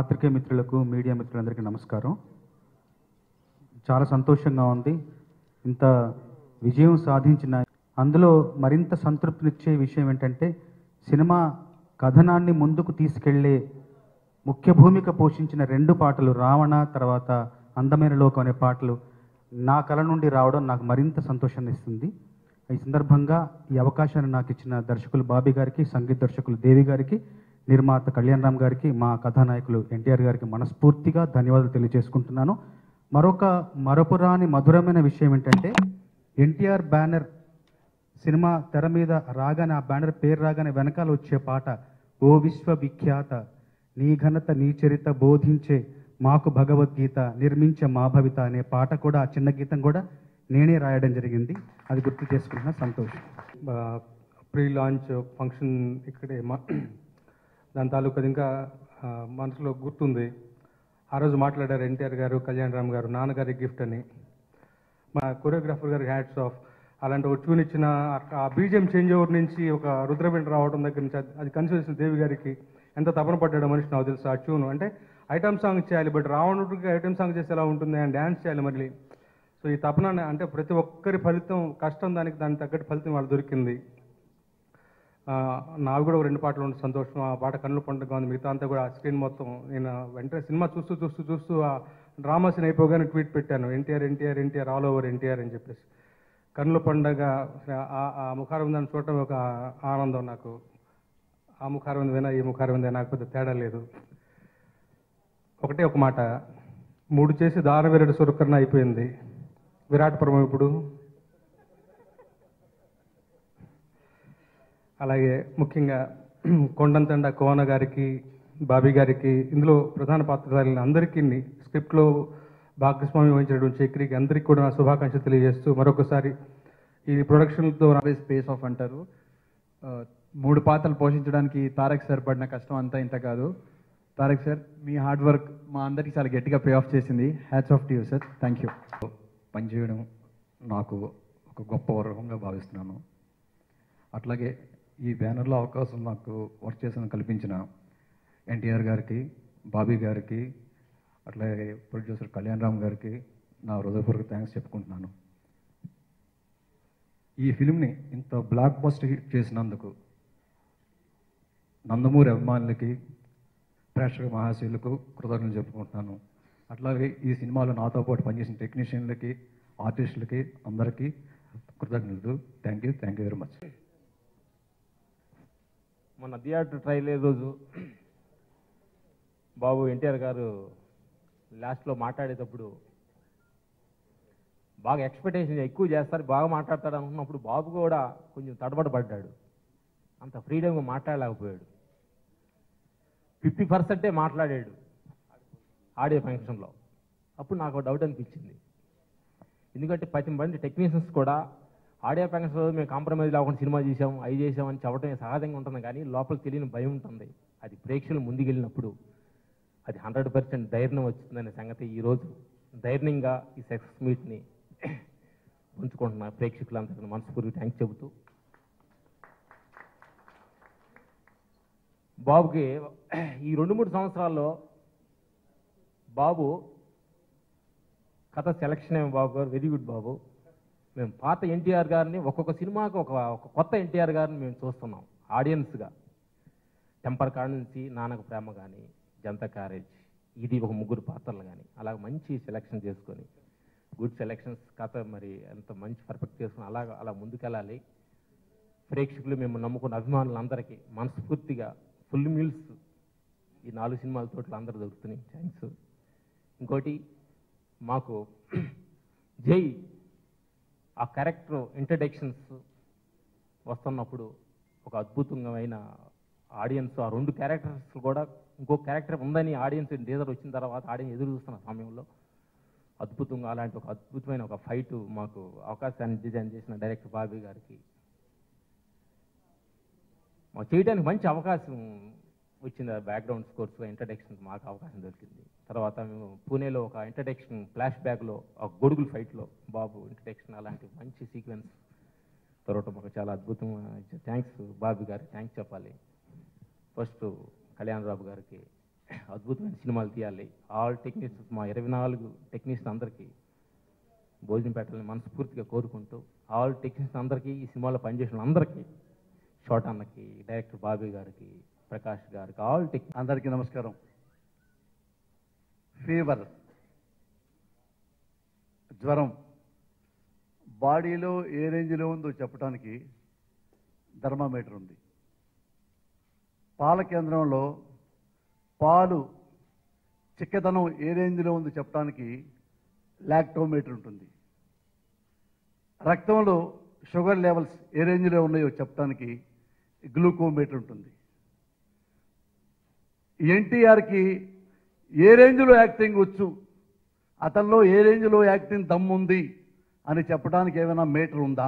పాత్రికేయ మిత్రులకు మీడియా మిత్రులందరికీ నమస్కారం చాలా సంతోషంగా ఉంది ఇంత విజయం సాధించిన అందులో మరింత సంతృప్తినిచ్చే విషయం ఏంటంటే సినిమా కథనాన్ని ముందుకు తీసుకెళ్లే ముఖ్య భూమిక పోషించిన రెండు పాటలు రావణ తర్వాత అందమైన లోకం అనే పాటలు నా కళ నుండి రావడం నాకు మరింత సంతోషాన్ని ఇస్తుంది ఈ సందర్భంగా ఈ అవకాశాన్ని నాకు ఇచ్చిన దర్శకులు బాబీ గారికి సంగీత దర్శకులు దేవి గారికి నిర్మాత కళ్యాణ్ రామ్ గారికి మా కథానాయకులు ఎన్టీఆర్ గారికి మనస్ఫూర్తిగా ధన్యవాదాలు తెలియజేసుకుంటున్నాను మరొక మరపురాని మధురమైన విషయం ఏంటంటే ఎన్టీఆర్ బ్యానర్ సినిమా తెర మీద రాగానే ఆ బ్యానర్ పేరు రాగానే వెనకాల వచ్చే పాట ఓ విశ్వవిఖ్యాత నీ ఘనత నీ చరిత బోధించే మాకు భగవద్గీత నిర్మించే మా భవిత అనే పాట కూడా ఆ చిన్న గీతం కూడా నేనే రాయడం జరిగింది అది గుర్తు చేసుకుంటున్నా సంతోషం ప్రీ లాంచ్ ఫంక్షన్ ఇక్కడే మా దాని తాలూకు అది ఇంకా ఆ, మనసులో గుర్తుంది ఆ రోజు మాట్లాడారు ఎన్టీఆర్ గారు కళ్యాణ్ రామ్ గారు నాన్నగారి గిఫ్ట్ అని మా కొరియోగ్రాఫర్ గారికి హ్యాట్స్ ఆఫ్ అలాంటి ఒక ట్యూన్ ఇచ్చిన ఆ బీజిఎం చేంజ్ ఓవర్ నుంచి ఒక రుద్రవేంద్ర రావడం దగ్గర నుంచి అది- అది కన్సిడర్ చేసిన దేవి గారికి ఎంత తపన పడ్డాడో మనిషి నాకు తెలుసు ఆ ట్యూన్ అంటే ఐటమ్ సాంగ్ చేయాలి బట్ రావణుడికి ఐటమ్ సాంగ్ చేస్తే ఎలా ఉంటుంది అండ్ డ్యాన్స్ చేయాలి మళ్ళీ సో ఈ తపన అంటే ప్రతి ఒక్కరి ఫలితం కష్టం దానికి దానికి తగ్గట్టు ఫలితం వాళ్ళు దొరికింది ఆ, నావి కూడా ఒక రెండు పాటలు ఉంటే సంతోషం ఆ పాట కన్నుల పండుగ ఉంది మిగతా అంతా కూడా ఆ స్క్రీన్ మొత్తం నేను వెంటనే సినిమా చూస్తూ చూస్తూ చూస్తూ ఆ డ్రామా సీన్ అయిపోగానే ట్వీట్ పెట్టాను NTR NTR NTR all over NTR అని చెప్పేసి కన్నుల పండగ ఆ- ఆ ముఖారవిందాన్ని చూడటం ఒక ఆనందం నాకు ఆ ముఖారవిందైనా ఈ ముఖారవిందైనా నాకు పెద్ద తేడా లేదు ఒకటే ఒక మాట మూడు చేసి దానవీరుడు సురకరణ అయిపోయింది విరాటపురం ఇప్పుడు అలాగే ముఖ్యంగా కొండంతండ కోన గారికి బాబీ గారికి ఇందులో ప్రధాన పాత్రధారులను అందరికీ స్క్రిప్ట్లో భాగస్వామ్యం వహించినటువంటి చక్రికి అందరికీ కూడా నా శుభాకాంక్షలు తెలియజేస్తూ మరొకసారి ఈ ప్రొడక్షన్తో స్పేస్ ఆఫ్ అంటారు ఆ, మూడు పాత్రలు పోషించడానికి తారక్ సార్ పడిన కష్టం అంతా ఇంత కాదు తారక్ సార్ మీ హార్డ్ వర్క్ మా అందరికీ చాలా గట్టిగా పే ఆఫ్ చేసింది hats off to you sir thank you పనిచేయడం నాకు ఒక గొప్ప వరంగా భావిస్తున్నాను అట్లాగే ఈ బ్యానర్లో అవకాశం నాకు వర్క్ చేసిన కల్పించిన ఎన్టీఆర్ గారికి బాబీ గారికి అట్లాగే ప్రొడ్యూసర్ కళ్యాణ్ రామ్ గారికి నా హృదయపూర్వక థ్యాంక్స్ చెప్పుకుంటున్నాను ఈ ఫిల్మ్ని ఇంత బ్లాక్ బస్టర్ హిట్ చేసినందుకు నందమూరి అభిమానులకి ప్రేక్షక మహాశీలకు కృతజ్ఞతలు చెప్పుకుంటున్నాను అట్లాగే ఈ సినిమాలో నాతో పాటు పనిచేసిన టెక్నీషియన్లకి ఆర్టిస్టులకి అందరికీ కృతజ్ఞతలు thank you thank you very much మొన్న థియేటర్ ట్రైలర్ రోజు బాబు ఎన్టీఆర్ గారు లాస్ట్లో మాట్లాడేటప్పుడు బాగా ఎక్స్పెక్టేషన్ ఎక్కువ చేస్తారు బాగా మాట్లాడతాడు అనుకున్నప్పుడు బాబు కూడా కొంచెం తడబడ పడ్డాడు అంత ఫ్రీడమ్గా మాట్లాడలేకపోయాడు ఫిఫ్టీ పర్సెంటే మాట్లాడాడు ఆడియో ఫంక్షన్లో అప్పుడు నాకు డౌట్ అనిపించింది ఎందుకంటే పది మంది టెక్నీషియన్స్ కూడా ఆడియో ఫంక్షన్లో మేము కాంప్రమైజ్ లేకుండా సినిమా చేసాం అవి చేసామని చెప్పడం సహజంగా ఉంటుంది కానీ లోపల తెలియని భయం ఉంటుంది అది ప్రేక్షకులు ముందుకెళ్ళినప్పుడు అది హండ్రెడ్ పర్సెంట్ ధైర్యం వచ్చిందనే సంగతి ఈరోజు ధైర్యంగా ఈ సక్సెస్ మీట్ని ఉంచుకుంటున్నా ప్రేక్షకులందరికీ మనస్ఫూర్తి థ్యాంక్స్ చెబుతూ బాబుకి ఈ రెండు మూడు సంవత్సరాల్లో బాబు కథ సెలక్షన్ ఏమో బాబు గారు వెరీ గుడ్ బాబు మేము పాత ఎన్టీఆర్ గారిని ఒక్కొక్క సినిమాకి ఒక ఒక కొత్త ఎన్టీఆర్ గారిని మేము చూస్తున్నాం ఆడియన్స్గా టెంపర్ కాడ నుంచి నాన్నకు ప్రేమ కానీ జనతా క్యారేజ్ ఇది ఒక ముగ్గురు పాత్రలు కానీ అలా మంచి సెలెక్షన్ చేసుకొని గుడ్ సెలెక్షన్స్ కథ మరి ఎంత మంచి పర్ఫెక్ట్ చేసుకుని అలా అలా ముందుకెళ్ళాలి ప్రేక్షకులు మేము నమ్ముకున్న అభిమానులందరికీ మనస్ఫూర్తిగా ఫుల్ మీల్స్ ఈ నాలుగు సినిమాలతో అందరూ దొరుకుతున్నాయి థ్యాంక్స్ ఇంకోటి మాకు జై ఆ క్యారెక్టర్ ఇంట్రడక్షన్స్ వస్తున్నప్పుడు ఒక అద్భుతమైన ఆడియన్స్ ఆ రెండు క్యారెక్టర్స్ కూడా ఇంకో క్యారెక్టర్ ఉందని ఆడియన్స్ డీజర్ వచ్చిన తర్వాత ఆడియన్స్ ఎదురు చూస్తున్న సమయంలో అద్భుతంగా అలాంటి ఒక అద్భుతమైన ఒక ఫైట్ మాకు అవకాశాన్ని డిజైన్ చేసిన డైరెక్టర్ బాబీ గారికి మాకు చేయడానికి మంచి అవకాశం వచ్చింది బ్యాక్గ్రౌండ్ స్కోర్స్గా ఇంట్రడక్షన్ మాకు అవకాశం దొరికింది తర్వాత మేము పూణేలో ఒక ఇంట్రడక్షన్ ఫ్లాష్ బ్యాక్లో ఒక గొడుగుల ఫైట్లో బాబు ఇంట్రడక్షన్ అలాంటి మంచి సీక్వెన్స్ తర్వాత మాకు చాలా అద్భుతం థ్యాంక్స్ బాబీ గారికి థ్యాంక్స్ చెప్పాలి ఫస్ట్ కళ్యాణ్ రావు గారికి అద్భుతమైన సినిమాలు తీయాలి ఆల్ టెక్నీషియన్స్ మా ఇరవై నాలుగు టెక్నీషియన్ అందరికీ భోజనం పెట్టాలని మనస్ఫూర్తిగా కోరుకుంటూ ఆల్ టెక్నీషియన్స్ అందరికీ ఈ సినిమాలో పనిచేసిన అందరికీ షార్ట్ అన్నకి డైరెక్టర్ బాబీ గారికి ప్రకాష్ గారికి ఆల్ టెక్ అందరికీ నమస్కారం ఫీవర్ జ్వరం బాడీలో ఏ రేంజ్లో ఉందో చెప్పడానికి థర్మామీటర్ ఉంది పాల కేంద్రంలో పాలు చిక్కదనం ఏ రేంజ్లో ఉందో చెప్పడానికి లాక్టోమీటర్ ఉంటుంది రక్తంలో షుగర్ లెవెల్స్ ఏ రేంజ్లో ఉన్నాయో చెప్పడానికి గ్లూకోమీటర్ ఉంటుంది ఎన్టీఆర్కి ఏ రేంజ్లో యాక్టింగ్ వచ్చు అతనిలో ఏ రేంజ్లో యాక్టింగ్ దమ్ముంది అని చెప్పడానికి ఏమైనా మీటర్ ఉందా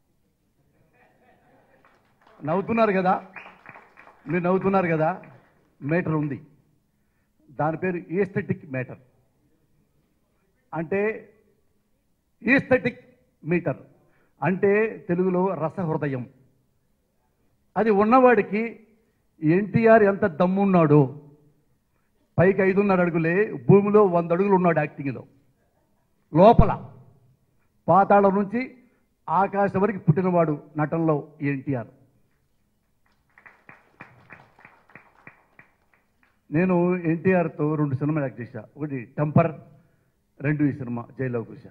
నవ్వుతున్నారు కదా మీరు నవ్వుతున్నారు కదా మీటర్ ఉంది దాని పేరు ఈస్థెటిక్ మీటర్ అంటే ఈస్థెటిక్ మీటర్ అంటే తెలుగులో రసహృదయం అది ఉన్నవాడికి ఎన్టీఆర్ ఎంత దమ్మున్నాడో పైకి ఐదున్నర అడుగులే భూమిలో వంద అడుగులు ఉన్నాడు యాక్టింగ్లో లోపల పాతాళం నుంచి ఆకాశం వరకు పుట్టినవాడు నటనలో ఎన్టీఆర్ నేను ఎన్టీఆర్తో రెండు సినిమాలు యాక్ట్ చేశా ఒకటి టెంపర్ రెండు ఈ సినిమా జైల్లో కూర్చా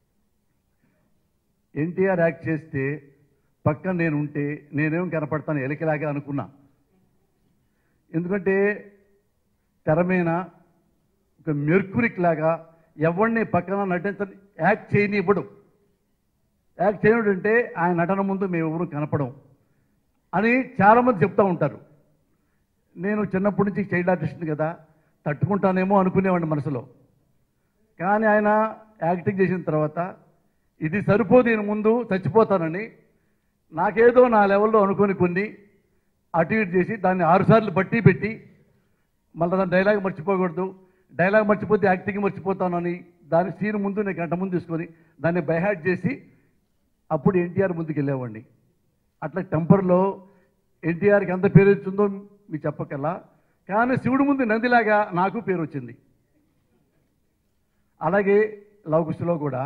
ఎన్టీఆర్ యాక్ట్ చేస్తే పక్కన నేను ఉంటే నేనేం కనపడతాను ఎలికలాగా అనుకున్నా ఎందుకంటే తెర మీద ఒక మెర్కురిక్ లాగా ఎవరిని పక్కన నటించని యాక్ట్ చేయనివ్వడు యాక్ట్ చేయడం అంటే ఆయన నటన ముందు మేము ఎవరు కనపడం అని చాలామంది చెప్తా ఉంటారు నేను చిన్నప్పటి నుంచి చైల్డ్ ఆర్టిస్ట్ కదా తట్టుకుంటానేమో అనుకునేవాడిని మనసులో కానీ ఆయన యాక్టింగ్ చేసిన తర్వాత ఇది సరిపోదు నేను ముందు చచ్చిపోతానని నాకేదో నా లెవెల్లో అనుకొని కొన్ని అటు ఇటు చేసి దాన్ని ఆరుసార్లు బట్టి పెట్టి మళ్ళీ దాని డైలాగ్ మర్చిపోకూడదు డైలాగ్ మర్చిపోతే యాక్టింగ్ మర్చిపోతానని దాని సీన్ ముందు నేను గంట ముందు తీసుకొని దాన్ని బైహాట్ చేసి అప్పుడు ఎన్టీఆర్ ముందుకు వెళ్ళేవాడిని అట్లా టెంపర్లో ఎన్టీఆర్కి ఎంత పేరు వచ్చిందో మీకు చెప్పకల్లా కానీ శివుడి ముందు నందిలాగా నాకు పేరు వచ్చింది అలాగే లవకుశలో కూడా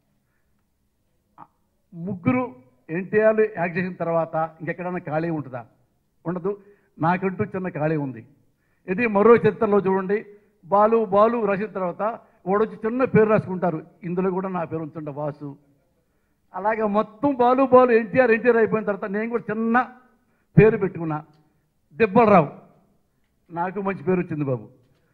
ముగ్గురు ఎన్టీఆర్లు యాక్ట్ చేసిన తర్వాత ఇంకెక్కడైనా ఖాళీ ఉంటుందా ఉండదు నాకంటూ చిన్న ఖాళీ ఉంది ఇది మరో చరిత్రలో చూడండి బాలు బాలు రాసిన తర్వాత వాడొచ్చి చిన్న పేరు రాసుకుంటారు ఇందులో కూడా నా పేరు ఉంటుండ వాసు అలాగే మొత్తం బాలు బాలు ఎన్టీఆర్ ఎన్టీఆర్ అయిపోయిన తర్వాత నేను కూడా చిన్న పేరు పెట్టుకున్నా దెబ్బలరావు నాకు మంచి పేరు వచ్చింది బాబు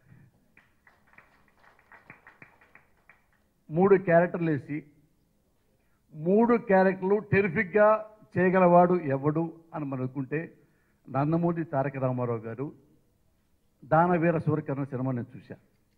మూడు క్యారెక్టర్లు వేసి మూడు క్యారెక్టర్లు టెరిఫిక్గా చేయగలవాడు ఎవడు అని మనం అనుకుంటే నందమూరి తారక రామారావు గారు దానవీర సూర్యకరణ సినిమా నేను చూశా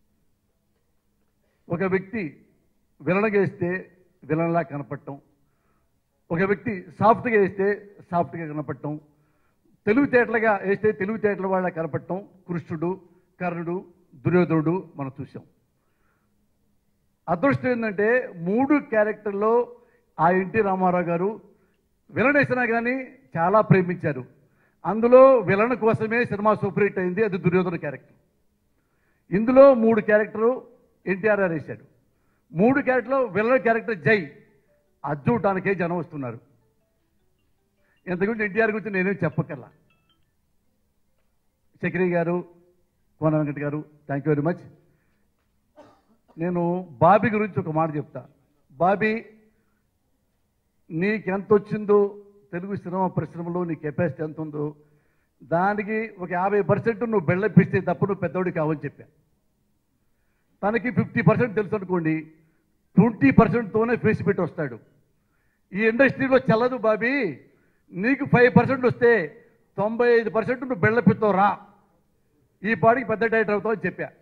ఒక వ్యక్తి విలనగా వేస్తే విలన్లా కనపడటం ఒక వ్యక్తి సాఫ్ట్గా వేస్తే సాఫ్ట్గా కనపడటం తెలివితేటలుగా వేస్తే తెలివితేటల వాళ్ళ కనపడటం కృష్ణుడు కర్ణుడు దుర్యోధనుడు మనం చూసాం అదృష్టం ఏంటంటే మూడు క్యారెక్టర్లో ఆ ఎన్టీ రామారావు గారు విలన్ వేసినా కానీ చాలా ప్రేమించారు అందులో విలన్ కోసమే సినిమా సూపర్ హిట్ అయింది అది దుర్యోధన క్యారెక్టర్ ఇందులో మూడు క్యారెక్టరు ఎన్టీఆర్ గారు వేశాడు మూడు క్యారెక్టర్లో విలన్ క్యారెక్టర్ జై అది చూడటానికే జనం వస్తున్నారు ఇంతకుముందు ఎన్టీఆర్ గురించి నేనేం చెప్పకల్లా చక్రి గారు కోన వెంకట్ గారు థ్యాంక్ యూ వెరీ మచ్ నేను బాబీ గురించి ఒక మాట చెప్తా బాబీ నీకెంత వచ్చిందో తెలుగు సినిమా పరిశ్రమలో నీ కెపాసిటీ ఎంత ఉందో దానికి ఒక యాభై పర్సెంట్ నువ్వు బెళ్ళపిస్తే తప్ప నువ్వు పెద్దోడి కావని చెప్పా తనకి ఫిఫ్టీ పర్సెంట్ తెలుసు అనుకోండి ట్వంటీ పర్సెంట్తోనే ఫేస్ పెట్టి వస్తాడు ఈ ఇండస్ట్రీలో చల్లదు బాబీ నీకు ఫైవ్ పర్సెంట్ వస్తే తొంభై ఐదు పర్సెంట్ నువ్వు బెళ్ళపిస్తావు రా ఈ పాడికి పెద్ద డైరెక్టర్ అవుతావు అని చెప్పా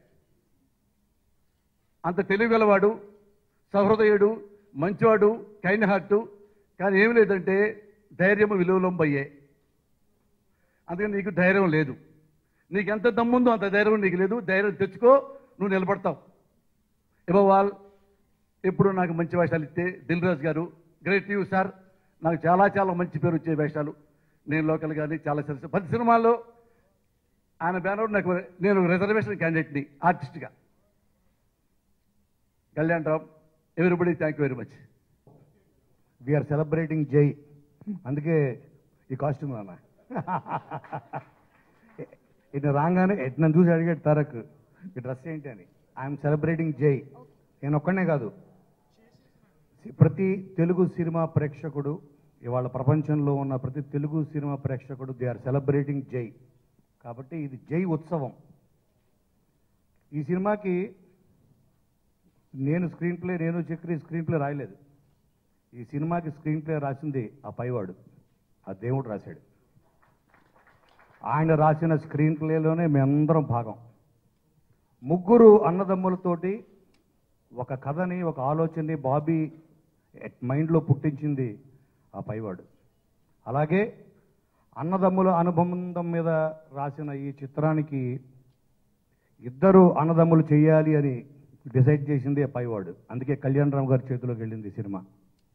అంత తెలివిగలవాడు సహృదయుడు మంచివాడు కైండ్ హార్ట్ కానీ ఏమి లేదంటే ధైర్యము విలువలంబయ్యే అందుకని నీకు ధైర్యం లేదు నీకు ఎంత దమ్ముందో అంత ధైర్యం నీకు లేదు ధైర్యం తెచ్చుకో నువ్వు నిలబడతావు ఇవ్వవాల్ ఎప్పుడు నాకు మంచి వేషాలు ఇస్తే దిల్ రాజు గారు గ్రేట్ యూ సార్ నాకు చాలా చాలా మంచి పేరు వచ్చే వేషాలు నేను లోకల్ కానీ చాలా సినిమా పది సినిమాల్లో ఆయన బ్యానర్ నాకు నేను రిజర్వేషన్ క్యాండిడేట్ని ఆర్టిస్ట్గా Kalyan Ram everybody thank you very much we're celebrating Jai అందుకే ఈ కాస్ట్యూమ్ అన్న ఇటు రాగానే ఎటు నన్ను చూసి అడిగాడు తారక్ ఈ డ్రెస్ ఏంటి అని ఐఎమ్ సెలబ్రేటింగ్ జై నేను ఒక్కనే కాదు ప్రతి తెలుగు సినిమా ప్రేక్షకుడు ఇవాళ ప్రపంచంలో ఉన్న ప్రతి తెలుగు సినిమా ప్రేక్షకుడు దే ఆర్ సెలబ్రేటింగ్ జై కాబట్టి ఇది జై ఉత్సవం ఈ సినిమాకి నేను స్క్రీన్ ప్లే నేను చక్రి స్క్రీన్ ప్లే రాయలేదు ఈ సినిమాకి స్క్రీన్ ప్లే రాసింది ఆ పైవాడు ఆ దేవుడు రాశాడు ఆయన రాసిన స్క్రీన్ ప్లేలోనే మేమందరం భాగం ముగ్గురు అన్నదమ్ములతోటి ఒక కథని ఒక ఆలోచనని బాబీ మైండ్లో పుట్టించింది ఆ పైవాడు అలాగే అన్నదమ్ముల అనుబంధం మీద రాసిన ఈ చిత్రానికి ఇద్దరు అన్నదమ్ములు చేయాలి అని డిసైడ్ చేసింది ఆ పైవాడు అందుకే కళ్యాణ్ రామ్ గారి చేతిలోకి వెళ్ళింది ఈ సినిమా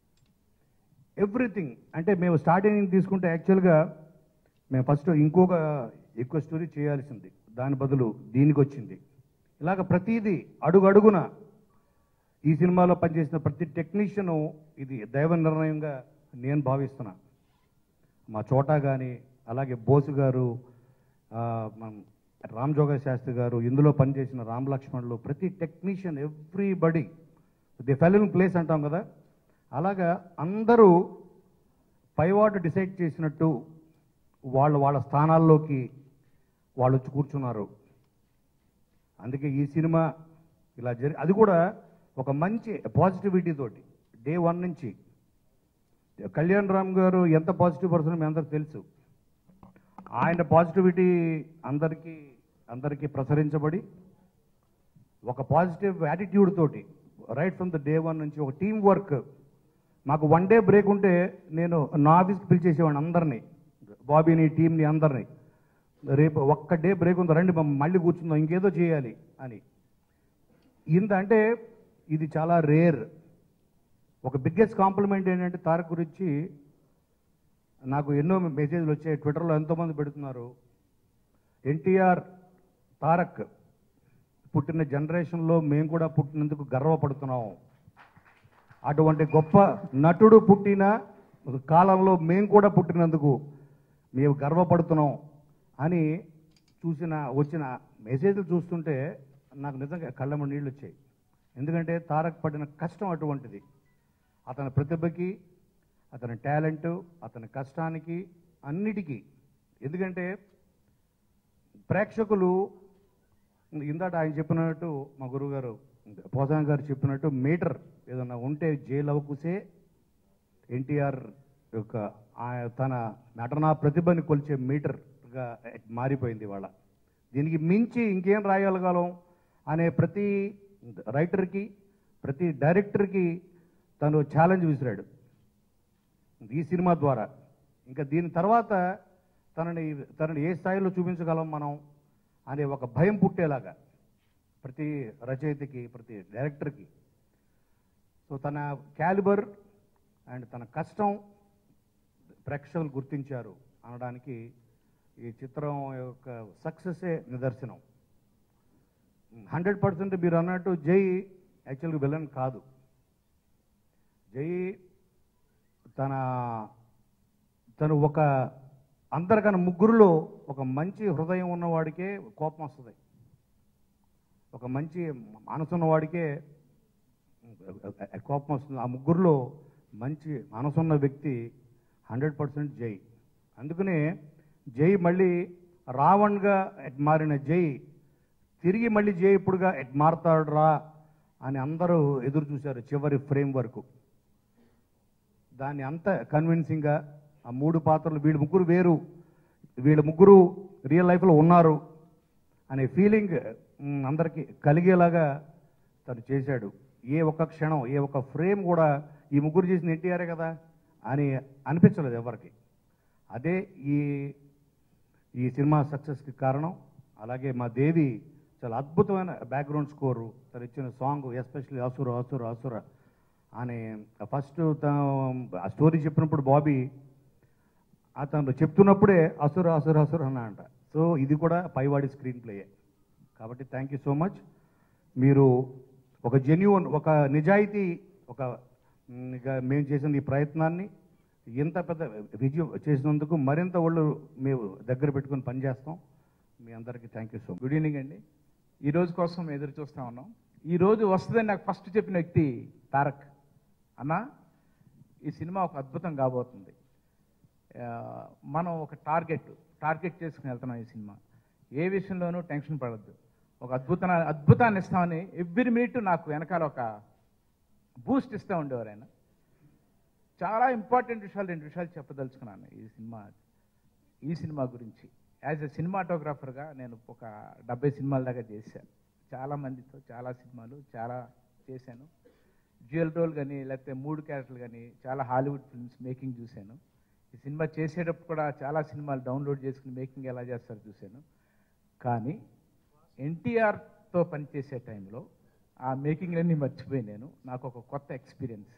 ఎవ్రీథింగ్ అంటే మేము స్టార్టింగ్ తీసుకుంటే యాక్చువల్గా మేము ఫస్ట్ ఇంకొక ఎక్కువ స్టోరీ చేయాల్సింది దాని బదులు దీనికి వచ్చింది ఇలాగ ప్రతిదీ అడుగు అడుగున ఈ సినిమాలో పనిచేసిన ప్రతి టెక్నీషియను ఇది దైవ నిర్ణయంగా నేను భావిస్తున్నా మా చోటా కానీ అలాగే బోసు గారు ఆ, మన రామ్ జోగా శాస్త్రి గారు ఇందులో పనిచేసిన రామ్ లక్ష్మణులు ప్రతి technician everybody the fell in place అంటాం కదా అలాగా అందరూ పైవాటు డిసైడ్ చేసినట్టు వాళ్ళు వాళ్ళ స్థానాల్లోకి వాళ్ళు వచ్చి కూర్చున్నారు అందుకే ఈ సినిమా ఇలా జరి అది కూడా ఒక మంచి పాజిటివిటీ తోటి డే వన్ నుంచి కళ్యాణ్ రామ్ గారు ఎంత పాజిటివ్ పర్సన్ మీ అందరికి తెలుసు ఆయన పాజిటివిటీ అందరికీ అందరికీ ప్రసరించబడి ఒక పాజిటివ్ యాటిట్యూడ్ తోటి right from the day one నుంచి ఒక టీం వర్క్ మాకు వన్ డే బ్రేక్ ఉంటే నేను నా ఆఫీస్కి పిలిచేసేవాడిని అందరినీ బాబీని టీంని అందరినీ రేపు ఒక్క డే బ్రేక్ ఉందో రండి మమ్మ మళ్ళీ కూర్చుందాం ఇంకేదో చేయాలి అని ఇంత అంటే ఇది చాలా రేర్ ఒక బిగ్గెస్ట్ కాంప్లిమెంట్ ఏంటంటే తారక్ గురించి నాకు ఎన్నో మెసేజ్లు వచ్చాయి ట్విట్టర్లో ఎంతోమంది పెడుతున్నారు ఎన్టీఆర్ తారక్ పుట్టిన జనరేషన్లో మేము కూడా పుట్టినందుకు గర్వపడుతున్నాం అటువంటి గొప్ప నటుడు పుట్టిన కాలంలో మేము కూడా పుట్టినందుకు మేము గర్వపడుతున్నాం అని చూసిన వచ్చిన మెసేజ్లు చూస్తుంటే నాకు నిజంగా కళ్ళమ్మ నీళ్ళు వచ్చాయి ఎందుకంటే తారక్ పడిన కష్టం అటువంటిది అతని ప్రతిభకి అతని టాలెంట్ అతని కష్టానికి అన్నిటికీ ఎందుకంటే ప్రేక్షకులు ఇందాట ఆయన చెప్పినట్టు మా గురువు గారు పోసాం గారు చెప్పినట్టు మీటర్ ఏదన్నా ఉంటే జైలు అవకుసే ఎన్టీఆర్ యొక్క ఆ తన నటనా ప్రతిభని కొలిచే మీటర్గా మారిపోయింది ఇవాళ దీనికి మించి ఇంకేం రాయగలగలం అనే ప్రతి రైటర్కి ప్రతి డైరెక్టర్కి తను ఛాలెంజ్ విసిరాడు ఈ సినిమా ద్వారా ఇంకా దీని తర్వాత తనని తనని ఏ స్థాయిలో చూపించగలం మనం అనే ఒక భయం పుట్టేలాగా ప్రతి రచయితకి ప్రతి డైరెక్టర్కి సో తన క్యాలిబర్ అండ్ తన కష్టం ప్రేక్షకులు గుర్తించారు అనడానికి ఈ చిత్రం యొక్క సక్సెసే నిదర్శనం హండ్రెడ్ పర్సెంట్ మీరు అన్నట్టు జై యాక్చువల్గా విలన్ కాదు జై తన తను ఒక అందరికన్నా ముగ్గురులో ఒక మంచి హృదయం ఉన్నవాడికే కోపం వస్తుంది ఒక మంచి మనసు ఉన్నవాడికే కోపం వస్తుంది ఆ ముగ్గురులో మంచి మనసున్న వ్యక్తి హండ్రెడ్ పర్సెంట్ జై అందుకనే జై మళ్ళీ రావణ్గా మారిన జై తిరిగి మళ్ళీ జై ఇప్పుడుగా మారతాడు రా అని అందరూ ఎదురు చూశారు చివరి ఫ్రేమ్ వరకు దాన్ని అంత కన్విన్సింగ్గా ఆ మూడు పాత్రలు వీళ్ళ ముగ్గురు వేరు వీళ్ళ ముగ్గురు రియల్ లైఫ్లో ఉన్నారు అనే ఫీలింగ్ మ్, అందరికీ కలిగేలాగా తను చేశాడు ఏ ఒక్క క్షణం ఏ ఒక్క ఫ్రేమ్ కూడా ఈ ముగ్గురు చేసిన ఎన్టీఆరే కదా అని అనిపించలేదు ఎవరికి అదే ఈ ఈ సినిమా సక్సెస్కి కారణం అలాగే మా దేవి చాలా అద్భుతమైన బ్యాక్గ్రౌండ్ స్కోరు తను ఇచ్చిన సాంగ్ ఎస్పెషల్లీ అసుర అసుర అసుర అని ఫస్ట్ ఆ స్టోరీ చెప్పినప్పుడు బాబీ అతను చెప్తున్నప్పుడే అసుర అసుర అసుర అన్న అంట సో ఇది కూడా పైవాడి స్క్రీన్ ప్లేయే కాబట్టి థ్యాంక్ యూ సో మచ్ మీరు ఒక జెన్యున్ ఒక నిజాయితీ ఒక మ్, ఇక మేము చేసిన ఈ ప్రయత్నాన్ని ఇంత పెద్ద విజయం చేసినందుకు మరింత ఒళ్ళు మేము దగ్గర పెట్టుకొని పనిచేస్తాం మీ అందరికీ thank you so much good evening అండి ఈ రోజు కోసం ఎదురు చూస్తా ఉన్నాం ఈ రోజు వస్తుందని నాకు ఫస్ట్ చెప్పిన వ్యక్తి తారక్ అన్న ఈ సినిమా ఒక అద్భుతం కాబోతుంది ఆ, మనం ఒక టార్గెట్ టార్గెట్ చేసుకుని వెళ్తున్నాం ఈ సినిమా ఏ విషయంలోనూ టెన్షన్ పడద్దు ఒక అద్భుత అద్భుతాన్ని ఇస్తామని ఎవ్రీ మినిట్ నాకు వెనకాల ఒక బూస్ట్ ఇస్తూ ఉండేవారు ఆయన చాలా ఇంపార్టెంట్ విషయాలు రెండు విషయాలు చెప్పదలుచుకున్నాను ఈ సినిమా ఈ సినిమా గురించి యాజ్ ఎ సినిమాటోగ్రాఫర్గా నేను ఒక డెబ్బై సినిమాల దాకా చేశాను చాలా మందితో చాలా సినిమాలు చాలా చేశాను డ్యూయల్ రోల్ కానీ లేకపోతే మూడు క్యారెక్టర్లు కానీ చాలా హాలీవుడ్ ఫిల్మ్స్ మేకింగ్ చూశాను ఈ సినిమా చేసేటప్పుడు కూడా చాలా సినిమాలు డౌన్లోడ్ చేసుకుని మేకింగ్ ఎలా చేస్తారో చూశాను కానీ ఎన్టీఆర్తో పనిచేసే టైంలో ఆ మేకింగ్లన్నీ మర్చిపోయి నేను నాకు ఒక కొత్త ఎక్స్పీరియన్స్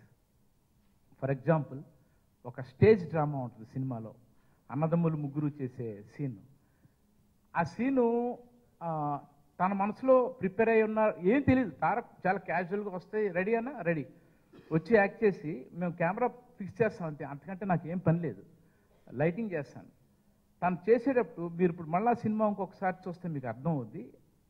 ఫర్ ఎగ్జాంపుల్ ఒక స్టేజ్ డ్రామా ఉంటుంది సినిమాలో అన్నదమ్ములు ముగ్గురు చేసే సీన్ ఆ సీను ఆ, తన మనసులో ప్రిపేర్ అయి ఉన్నారు ఏం తెలియదు తారక్ చాలా క్యాజువల్గా వస్తే రెడీ అన్నా రెడీ వచ్చి యాక్ట్ చేసి మేము కెమెరా ఫిక్స్ చేస్తాం అంతే అంతకంటే నాకు ఏం పని లేదు లైటింగ్ చేస్తాను తను చేసేటప్పుడు మీరు ఇప్పుడు మళ్ళా సినిమా ఇంకొకసారి చూస్తే మీకు అర్థం అవుద్ది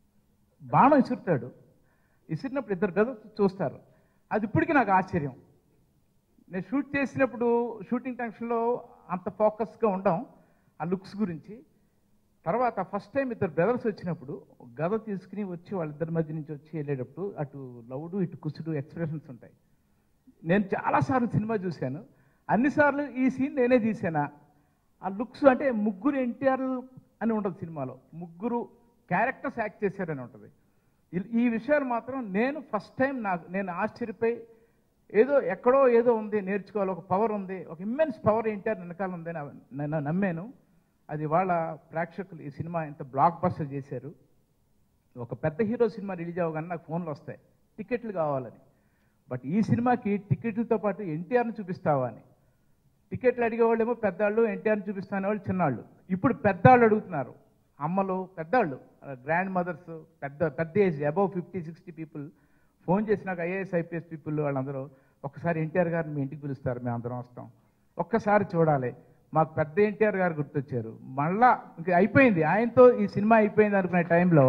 బాణం ఇసురుతాడు ఇసిరినప్పుడు ఇద్దరు బ్రదర్స్ చూస్తారు అది ఇప్పటికీ నాకు ఆశ్చర్యం నేను షూట్ చేసినప్పుడు షూటింగ్ టెన్షన్లో అంత ఫోకస్గా ఉండం ఆ లుక్స్ గురించి తర్వాత ఫస్ట్ టైం ఇద్దరు బ్రదర్స్ వచ్చినప్పుడు గద తీసుకుని వచ్చి వాళ్ళిద్దరి మధ్య నుంచి వచ్చి వెళ్ళేటప్పుడు అటు లవుడు ఇటు కుసుడు ఎక్స్ప్రెషన్స్ ఉంటాయి నేను చాలాసార్లు సినిమా చూశాను అన్నిసార్లు ఈ సీన్ నేనే తీసానా ఆ లుక్స్ అంటే ముగ్గురు ఎన్టీఆర్ అని ఉంటుంది సినిమాలో ముగ్గురు క్యారెక్టర్స్ యాక్ట్ చేశారని ఉంటుంది ఈ- ఈ విషయాలు మాత్రం నేను ఫస్ట్ టైం నాకు నేను ఆశ్చర్యపోయి ఏదో ఎక్కడో ఏదో ఉంది నేర్చుకోవాలి ఒక పవర్ ఉంది ఒక ఇమ్మెన్స్ పవర్ ఎన్టీఆర్ వెనకాల ఉంది అని నేను నమ్మాను అది వాళ్ళ ప్రేక్షకులు ఈ సినిమా ఇంత బ్లాక్ బస్టర్ చేశారు ఒక పెద్ద హీరో సినిమా రిలీజ్ అవ్వగానే నాకు ఫోన్లు వస్తాయి టికెట్లు కావాలని బట్ ఈ సినిమాకి టికెట్లతో పాటు ఎన్టీఆర్ని చూపిస్తావా అని టికెట్లు అడిగేవాళ్ళేమో పెద్దవాళ్ళు ఎన్టీఆర్ని చూపిస్తానే వాళ్ళు చిన్నవాళ్ళు ఇప్పుడు పెద్దవాళ్ళు అడుగుతున్నారు అమ్మలు పెద్దవాళ్ళు గ్రాండ్ మదర్స్ పెద్ద పెద్ద age above fifty sixty people phone చేసినాక ఐఏఎస్ ఐపీఎస్ పీపుల్ వాళ్ళందరూ ఒక్కసారి ఎన్టీఆర్ గారిని మీ ఇంటికి పిలుస్తారు మేము అందరం వస్తాం ఒక్కసారి చూడాలి మాకు పెద్ద ఎన్టీఆర్ గారు గుర్తొచ్చారు మళ్ళా ఇంక అయిపోయింది ఆయనతో ఈ సినిమా అయిపోయింది అనుకునే టైంలో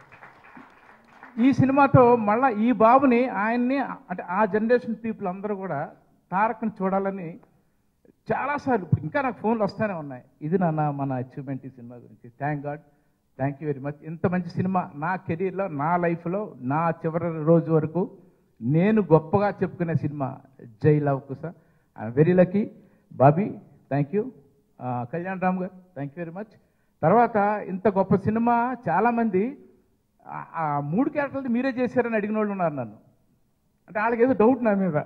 ఈ సినిమాతో మళ్ళా ఈ బాబుని ఆయన్ని అంటే ఆ జనరేషన్ పీపుల్ అందరూ కూడా తారక్ని చూడాలని చాలాసార్లు ఇప్పుడు ఇంకా నాకు ఫోన్లు వస్తూనే ఉన్నాయి ఇది నాన్న మన అచీవ్మెంట్ ఈ సినిమా గురించి thank God thank you very much ఇంత మంచి సినిమా నా కెరీర్లో నా లైఫ్లో నా చివరి రోజు వరకు నేను గొప్పగా చెప్పుకునే cinema Jai Lava Kusa I'm very lucky Bobby thank you Kalyan Ram గారు థ్యాంక్ యూ వెరీ మచ్ తర్వాత ఇంత గొప్ప సినిమా చాలామంది ఆ- ఆ మూడు క్యారెక్టర్లు మీరే చేశారని అడిగిన వాళ్ళు ఉన్నారు నన్ను అంటే వాళ్ళకి ఏదో డౌట్ నా మీద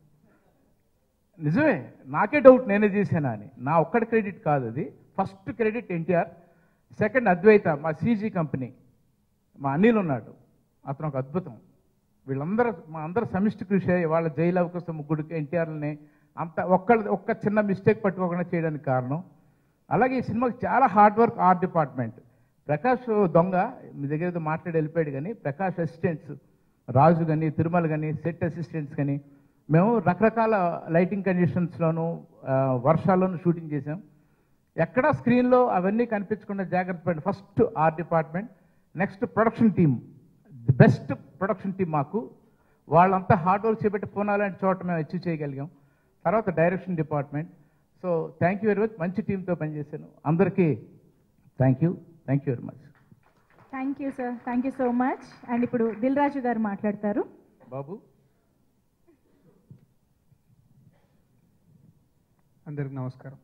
నిజమే నాకే డౌట్ నేనే చేశానా అని నా ఒక్కడి క్రెడిట్ కాదు అది first credit NTR second Advaita మా సీజీ కంపెనీ మా అనిల్ ఉన్నాడు అతను ఒక అద్భుతం వీళ్ళందరూ మా అందరూ సమిష్టి కృషి అయ్యి వాళ్ళ జైలు అవకాశం ముగ్గురికి ఎన్టీఆర్ని అంత ఒక్క ఒక్క చిన్న మిస్టేక్ పట్టుకోకుండా చేయడానికి కారణం అలాగే ఈ సినిమాకి చాలా hard work art department Prakash దొంగ మీ దగ్గర ఏదో మాట్లాడి వెళ్ళిపోయాడు కానీ ప్రకాష్ అసిస్టెంట్స్ రాజు కానీ తిరుమల కానీ సెట్ అసిస్టెంట్స్ కానీ మేము రకరకాల లైటింగ్ కండిషన్స్లోను వర్షాల్లోనూ షూటింగ్ చేసాం ఎక్కడా స్క్రీన్లో అవన్నీ కనిపించకుండా జాగ్రత్త పడి first art department next production team the best production team మాకు వాళ్ళంతా హార్డ్ వర్క్ చేపెట్టి పూనాలాంటి చోట మేము అచీవ్ చేయగలిగాం తర్వాత direction department so thank you very much మంచి టీంతో పనిచేశాను అందరికీ thank you thank you very much thank you sir thank you so much and ఇప్పుడు దిల్ రాజు గారు మాట్లాడతారు బాబు అందరికి నమస్కారం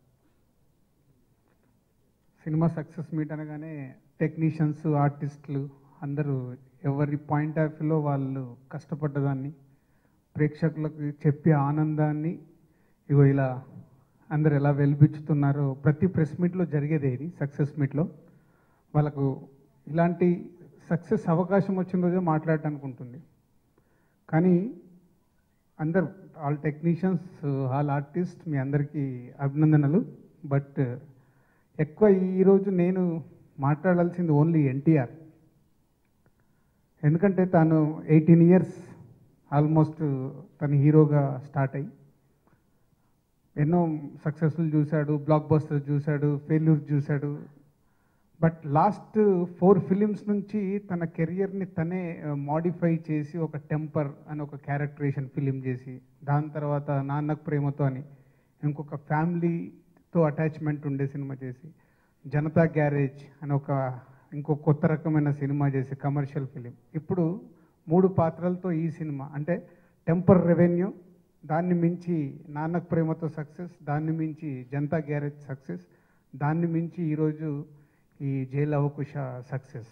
సినిమా సక్సెస్ మీట్ అనగానే టెక్నీషియన్స్ ఆర్టిస్టులు అందరూ ఎవరి పాయింట్ ఆఫ్ వ్యూలో వాళ్ళు కష్టపడ్డదాన్ని ప్రేక్షకులకు చెప్పే ఆనందాన్ని ఇగో ఇలా అందరు ఎలా వెలిపించుతున్నారో ప్రతి ప్రెస్ మీట్లో జరిగేదే ఇది సక్సెస్ మీట్లో వాళ్ళకు ఇలాంటి సక్సెస్ అవకాశం వచ్చిన రోజే మాట్లాడటానికి ఉంటుంది కానీ అందరు ఆల్ టెక్నీషియన్స్ ఆల్ ఆర్టిస్ట్ మీ అందరికీ అభినందనలు బట్ ఎక్కువ ఈరోజు నేను మాట్లాడాల్సింది ఓన్లీ ఎన్టీఆర్ ఎందుకంటే తాను ఎయిటీన్ ఇయర్స్ ఆల్మోస్ట్ తన హీరోగా స్టార్ట్ అయ్యి ఎన్నో సక్సెస్ఫుల్ చూశాడు బ్లాక్ బస్టర్స్ చూశాడు ఫెయిల్యూర్ చూశాడు బట్ లాస్ట్ ఫోర్ ఫిలిమ్స్ నుంచి తన కెరియర్ని తనే మాడిఫై చేసి ఒక టెంపర్ అని ఒక క్యారెక్టరేషన్ ఫిలిం చేసి దాని తర్వాత నాన్నకు ప్రేమతో అని ఇంకొక ఫ్యామిలీతో అటాచ్మెంట్ ఉండే సినిమా చేసి జనతా గ్యారేజ్ అని ఒక ఇంకో కొత్త రకమైన సినిమా చేసి కమర్షియల్ ఫిలిం ఇప్పుడు మూడు పాత్రలతో ఈ సినిమా అంటే టెంపర్ రెవెన్యూ దాన్ని మించి నాన్నకు ప్రేమతో సక్సెస్ దాన్ని మించి జనతా గ్యారేజ్ సక్సెస్ దాన్ని మించి ఈరోజు ఈ జైలు అవకుశ సక్సెస్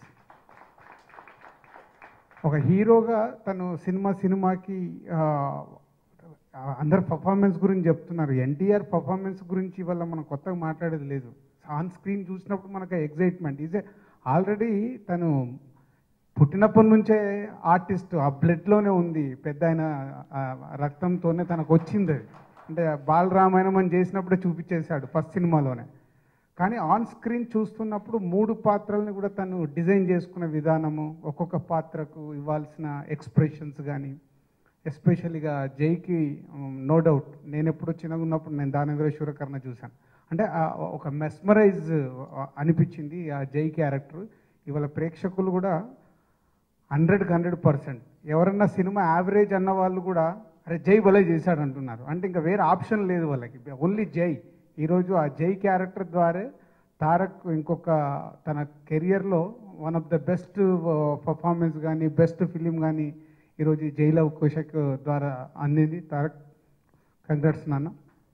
ఒక హీరోగా తను సినిమా సినిమాకి ఆ, అందరు పర్ఫార్మెన్స్ గురించి చెప్తున్నారు ఎన్టీఆర్ పర్ఫార్మెన్స్ గురించి ఇవాళ మనం కొత్తగా మాట్లాడేది లేదు ఆన్ స్క్రీన్ చూసినప్పుడు మనకు ఎగ్జైట్మెంట్ ఈజ్ ఆల్రెడీ తను పుట్టినప్పటి నుంచే ఆర్టిస్ట్ ఆ బ్లడ్లోనే ఉంది పెద్ద ఆయన ఆ, రక్తంతోనే తనకు వచ్చింది అది అంటే బాలరామాయణం అని చేసినప్పుడే చూపించేశాడు ఫస్ట్ సినిమాలోనే కానీ ఆన్ స్క్రీన్ చూస్తున్నప్పుడు మూడు పాత్రల్ని కూడా తను డిజైన్ చేసుకున్న విధానము ఒక్కొక్క పాత్రకు ఇవ్వాల్సిన ఎక్స్ప్రెషన్స్ కానీ ఎస్పెషల్గా జైకి నో డౌట్ నేను ఎప్పుడు చిన్నగా ఉన్నప్పుడు నేను దానవీర కర్ణ చూశాను అంటే ఆ ఒక మెస్మరైజ్ అనిపించింది ఆ జై క్యారెక్టర్ ఇవాళ ప్రేక్షకులు కూడా హండ్రెడ్కి హండ్రెడ్ పర్సెంట్ ఎవరన్నా సినిమా యావరేజ్ అన్న వాళ్ళు కూడా అరే జై భలే చేశాడు అంటున్నారు అంటే ఇంకా వేరే ఆప్షన్ లేదు వాళ్ళకి ఓన్లీ జై ఈరోజు ఆ జై క్యారెక్టర్ ద్వారా తారక్ ఇంకొక తన కెరియర్లో one of the best performance కానీ బెస్ట్ ఫిలిం కానీ ఈరోజు ఈ జైలవ్ కుషక్ ద్వారా అందింది తారక్ కంగ్రాట్స్ నాన్న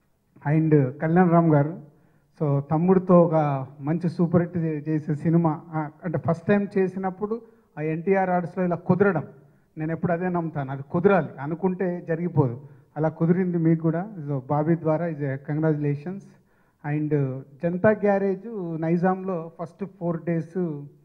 అండ్ కళ్యాణ్ రామ్ గారు సో తమ్ముడితో ఒక మంచి సూపర్ హిట్ చే- చేసే సినిమా ఆ, అంటే ఫస్ట్ టైం చేసినప్పుడు ఆ ఎన్టీఆర్ ఆర్ట్స్లో ఇలా కుదరడం నేను ఎప్పుడు అదే నమ్ముతాను అది కుదరాలి అనుకుంటే జరిగిపోదు అలా కుదిరింది మీకు కూడా సో బాబీ ద్వారా is congratulations and Janatha Garage నైజాంలో ఫస్ట్ ఫోర్ డేస్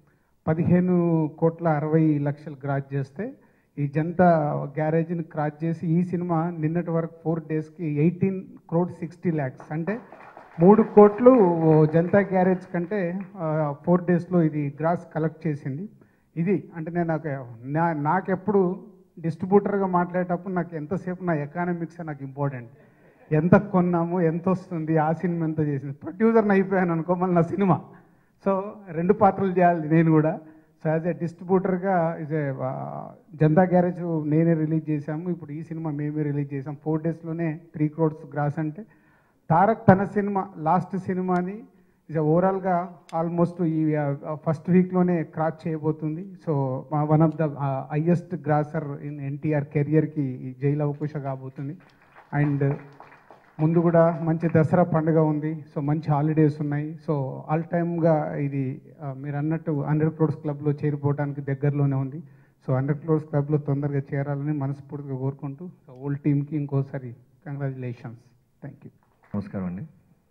పదిహేను కోట్ల అరవై లక్షలు గ్రాజ్ చేస్తే ఈ జనతా గ్యారేజ్ని క్రాచ్ చేసి ఈ సినిమా నిన్నటి వరకు ఫోర్ డేస్కి ఎయిటీన్ క్రోడ్ సిక్స్టీ ల్యాక్స్ అంటే మూడు కోట్లు జనతా గ్యారేజ్ కంటే ఫోర్ డేస్లో ఇది గ్రాస్ కలెక్ట్ చేసింది ఇది అంటే నేను నాకు నా నాకెప్పుడు డిస్ట్రిబ్యూటర్గా మాట్లాడేటప్పుడు నాకు ఎంతసేపు నా ఎకానమిక్స్ నాకు ఇంపార్టెంట్ ఎంత కొన్నాము ఎంత వస్తుంది ఆ సినిమా ఎంత చేసింది ప్రొడ్యూసర్ని అయిపోయాను అనుకో మళ్ళీ నా సినిమా సో రెండు పాత్రలు చేయాలి నేను కూడా సో యాజ్ ఏ డిస్ట్రిబ్యూటర్గా ఇజ్ ఏ జనతా గ్యారేజ్ నేనే రిలీజ్ చేశాము ఇప్పుడు ఈ సినిమా మేమే రిలీజ్ చేసాం ఫోర్ డేస్లోనే త్రీ క్రోడ్స్ గ్రాస్ అంటే తారక్ తన సినిమా లాస్ట్ సినిమాని ఇజ్ ఓవరాల్గా ఆల్మోస్ట్ ఈ ఫస్ట్ వీక్లోనే క్రాచ్ చేయబోతుంది so one of the highest grosser in NTR కెరియర్కి ఈ జైలు అవకాశ కాబోతుంది అండ్ ముందు కూడా మంచి దసరా పండుగ ఉంది సో మంచి హాలిడేస్ ఉన్నాయి సో ఆల్ టైమ్గా ఇది ఆ, మీరు అన్నట్టు హండ్రెడ్ క్రోడ్స్ క్లబ్లో చేరిపోవడానికి దగ్గరలోనే ఉంది సో హండ్రెడ్ క్రోడ్స్ క్లబ్లో తొందరగా చేరాలని మనస్ఫూర్తిగా కోరుకుంటూ సో ఓల్డ్ టీమ్కి ఇంకోసారి కంగ్రాచులేషన్స్ థ్యాంక్ యూ నమస్కారం అండి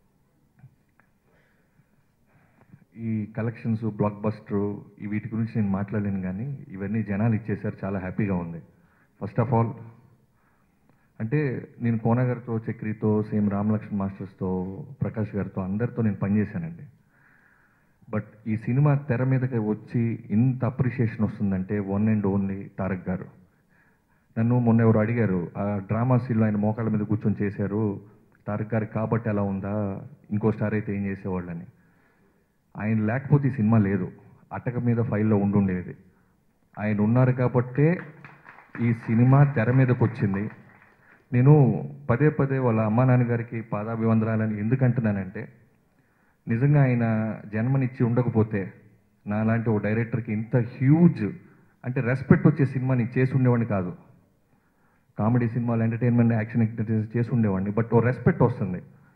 ఈ కలెక్షన్స్ బ్లాక్ బస్టర్ ఈ వీటి గురించి నేను మాట్లాడలేను కానీ ఇవన్నీ జనాలు ఇచ్చేసారు చాలా హ్యాపీగా ఉంది ఫస్ట్ ఆఫ్ ఆల్ అంటే నేను కోన గారితో చక్రితో సేమ్ రామలక్ష్మణ్ మాస్టర్స్తో ప్రకాష్ గారితో అందరితో నేను పనిచేశానండి బట్ ఈ సినిమా తెర మీదకి వచ్చి ఇంత అప్రిషియేషన్ వస్తుందంటే వన్ అండ్ ఓన్లీ తారక్ గారు నన్ను మొన్న ఎవరు అడిగారు ఆ డ్రామా సీన్లో ఆయన మోకాళ్ళ మీద కూర్చొని చేశారు తారక్ గారికి కాబట్టి ఎలా ఉందా ఇంకో స్టార్ అయితే ఏం చేసేవాళ్ళని ఆయన లేకపోతే ఈ సినిమా లేదు అటక మీద ఫైల్లో ఉండుండేది ఆయన ఉన్నారు కాబట్టే ఈ సినిమా తెర మీదకి వచ్చింది నేను పదే పదే వాళ్ళ అమ్మా నాన్నగారికి పాదాభివందనాలని ఎందుకంటున్నానంటే నిజంగా ఆయన జన్మనిచ్చి ఉండకపోతే నాలాంటి ఓ డైరెక్టర్కి ఇంత హ్యూజ్ అంటే రెస్పెక్ట్ వచ్చే సినిమా నేను చేసి ఉండేవాడిని కాదు కామెడీ సినిమాలు ఎంటర్టైన్మెంట్ యాక్షన్ చేసి ఉండేవాడిని బట్ ఓ రెస్పెక్ట్ వస్తుంది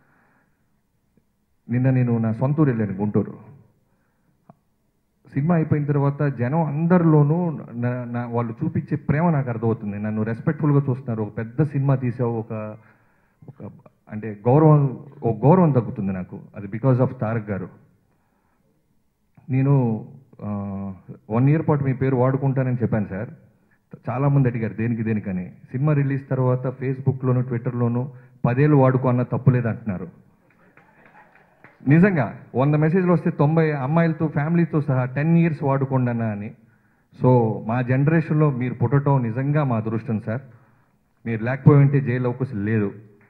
నిన్న నేను నా సొంత ఊరు వెళ్ళాను గుంటూరు సినిమా అయిపోయిన తర్వాత జనం అందరిలోనూ నా- నా వాళ్ళు చూపించే ప్రేమ నాకు అర్థమవుతుంది నన్ను రెస్పెక్ట్ఫుల్గా చూస్తున్నారు ఒక పెద్ద సినిమా తీసావు ఒక ఒక అంటే గౌరవం ఒక గౌరవం తగ్గుతుంది నాకు అది బికాజ్ ఆఫ్ తారక్ గారు నేను వన్ ఇయర్ పాటు మీ పేరు వాడుకుంటానని చెప్పాను సార్ చాలామంది అడిగారు దేనికి దేనికని సినిమా రిలీజ్ తర్వాత ఫేస్బుక్లోను ట్విట్టర్లోను పదేళ్ళు వాడుకో అన్న తప్పులేదు అంటున్నారు నిజంగా వంద మెసేజ్లు వస్తే తొంభై అమ్మాయిలతో ఫ్యామిలీతో సహా టెన్ ఇయర్స్ వాడుకోండి అన్న అని సో మా జనరేషన్లో మీరు పుట్టడం నిజంగా మా అదృష్టం సార్ మీరు లేకపోయి ఉంటే జైలు అవకాశం లేదు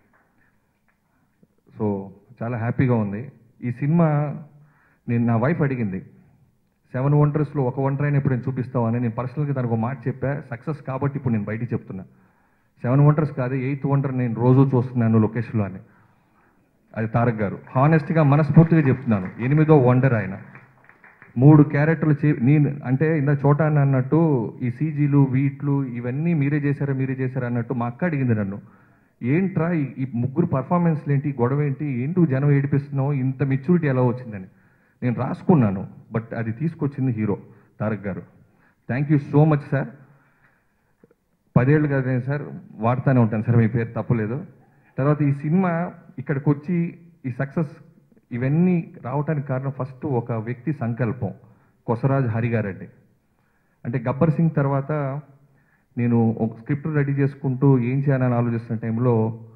సో చాలా హ్యాపీగా ఉంది ఈ సినిమా నేను నా వైఫ్ అడిగింది సెవెన్ వండర్స్లో ఒక వంటర్ అయినా ఇప్పుడు నేను చూపిస్తామని నేను పర్సనల్గా తనకు ఒక మాట చెప్పా సక్సెస్ కాబట్టి ఇప్పుడు నేను బయటికి చెప్తున్నా సెవెన్ వండర్స్ కాదు ఎయిత్ వండర్ నేను రోజు చూస్తున్నాను లొకేషన్లో అని అది తారక్ గారు హానెస్ట్గా మనస్ఫూర్తిగా చెప్తున్నాను ఎనిమిదో వండర్ ఆయన మూడు క్యారెక్టర్లు చే నేను అంటే ఇందా చోటా అన్న అన్నట్టు ఈ సీజీలు వీట్లు ఇవన్నీ మీరే చేశారా మీరే చేశారా అన్నట్టు మా అక్క అడిగింది నన్ను ఏంట్రా ఈ- ఈ ముగ్గురు పర్ఫార్మెన్స్లు ఏంటి ఈ గొడవ ఏంటి ఏంటి జనం ఏడిపిస్తున్నావు ఇంత మెచ్యూరిటీ ఎలా వచ్చిందని నేను రాసుకున్నాను బట్ అది తీసుకొచ్చింది హీరో తారక్ గారు thank you so much sir పదేళ్ళు కదా సార్ వాడుతూనే ఉంటాను సార్ మీ పేరు తప్పులేదు తర్వాత ఈ సినిమా ఇక్కడికి వచ్చి ఈ సక్సెస్ ఇవన్నీ రావడానికి కారణం ఫస్ట్ ఒక వ్యక్తి సంకల్పం కొసరాజ్ హరి గారండి అంటే గబ్బర్ సింగ్ తర్వాత నేను ఒక స్క్రిప్ట్ రెడీ చేసుకుంటూ ఏం చేయాలని ఆలోచిస్తున్న టైంలో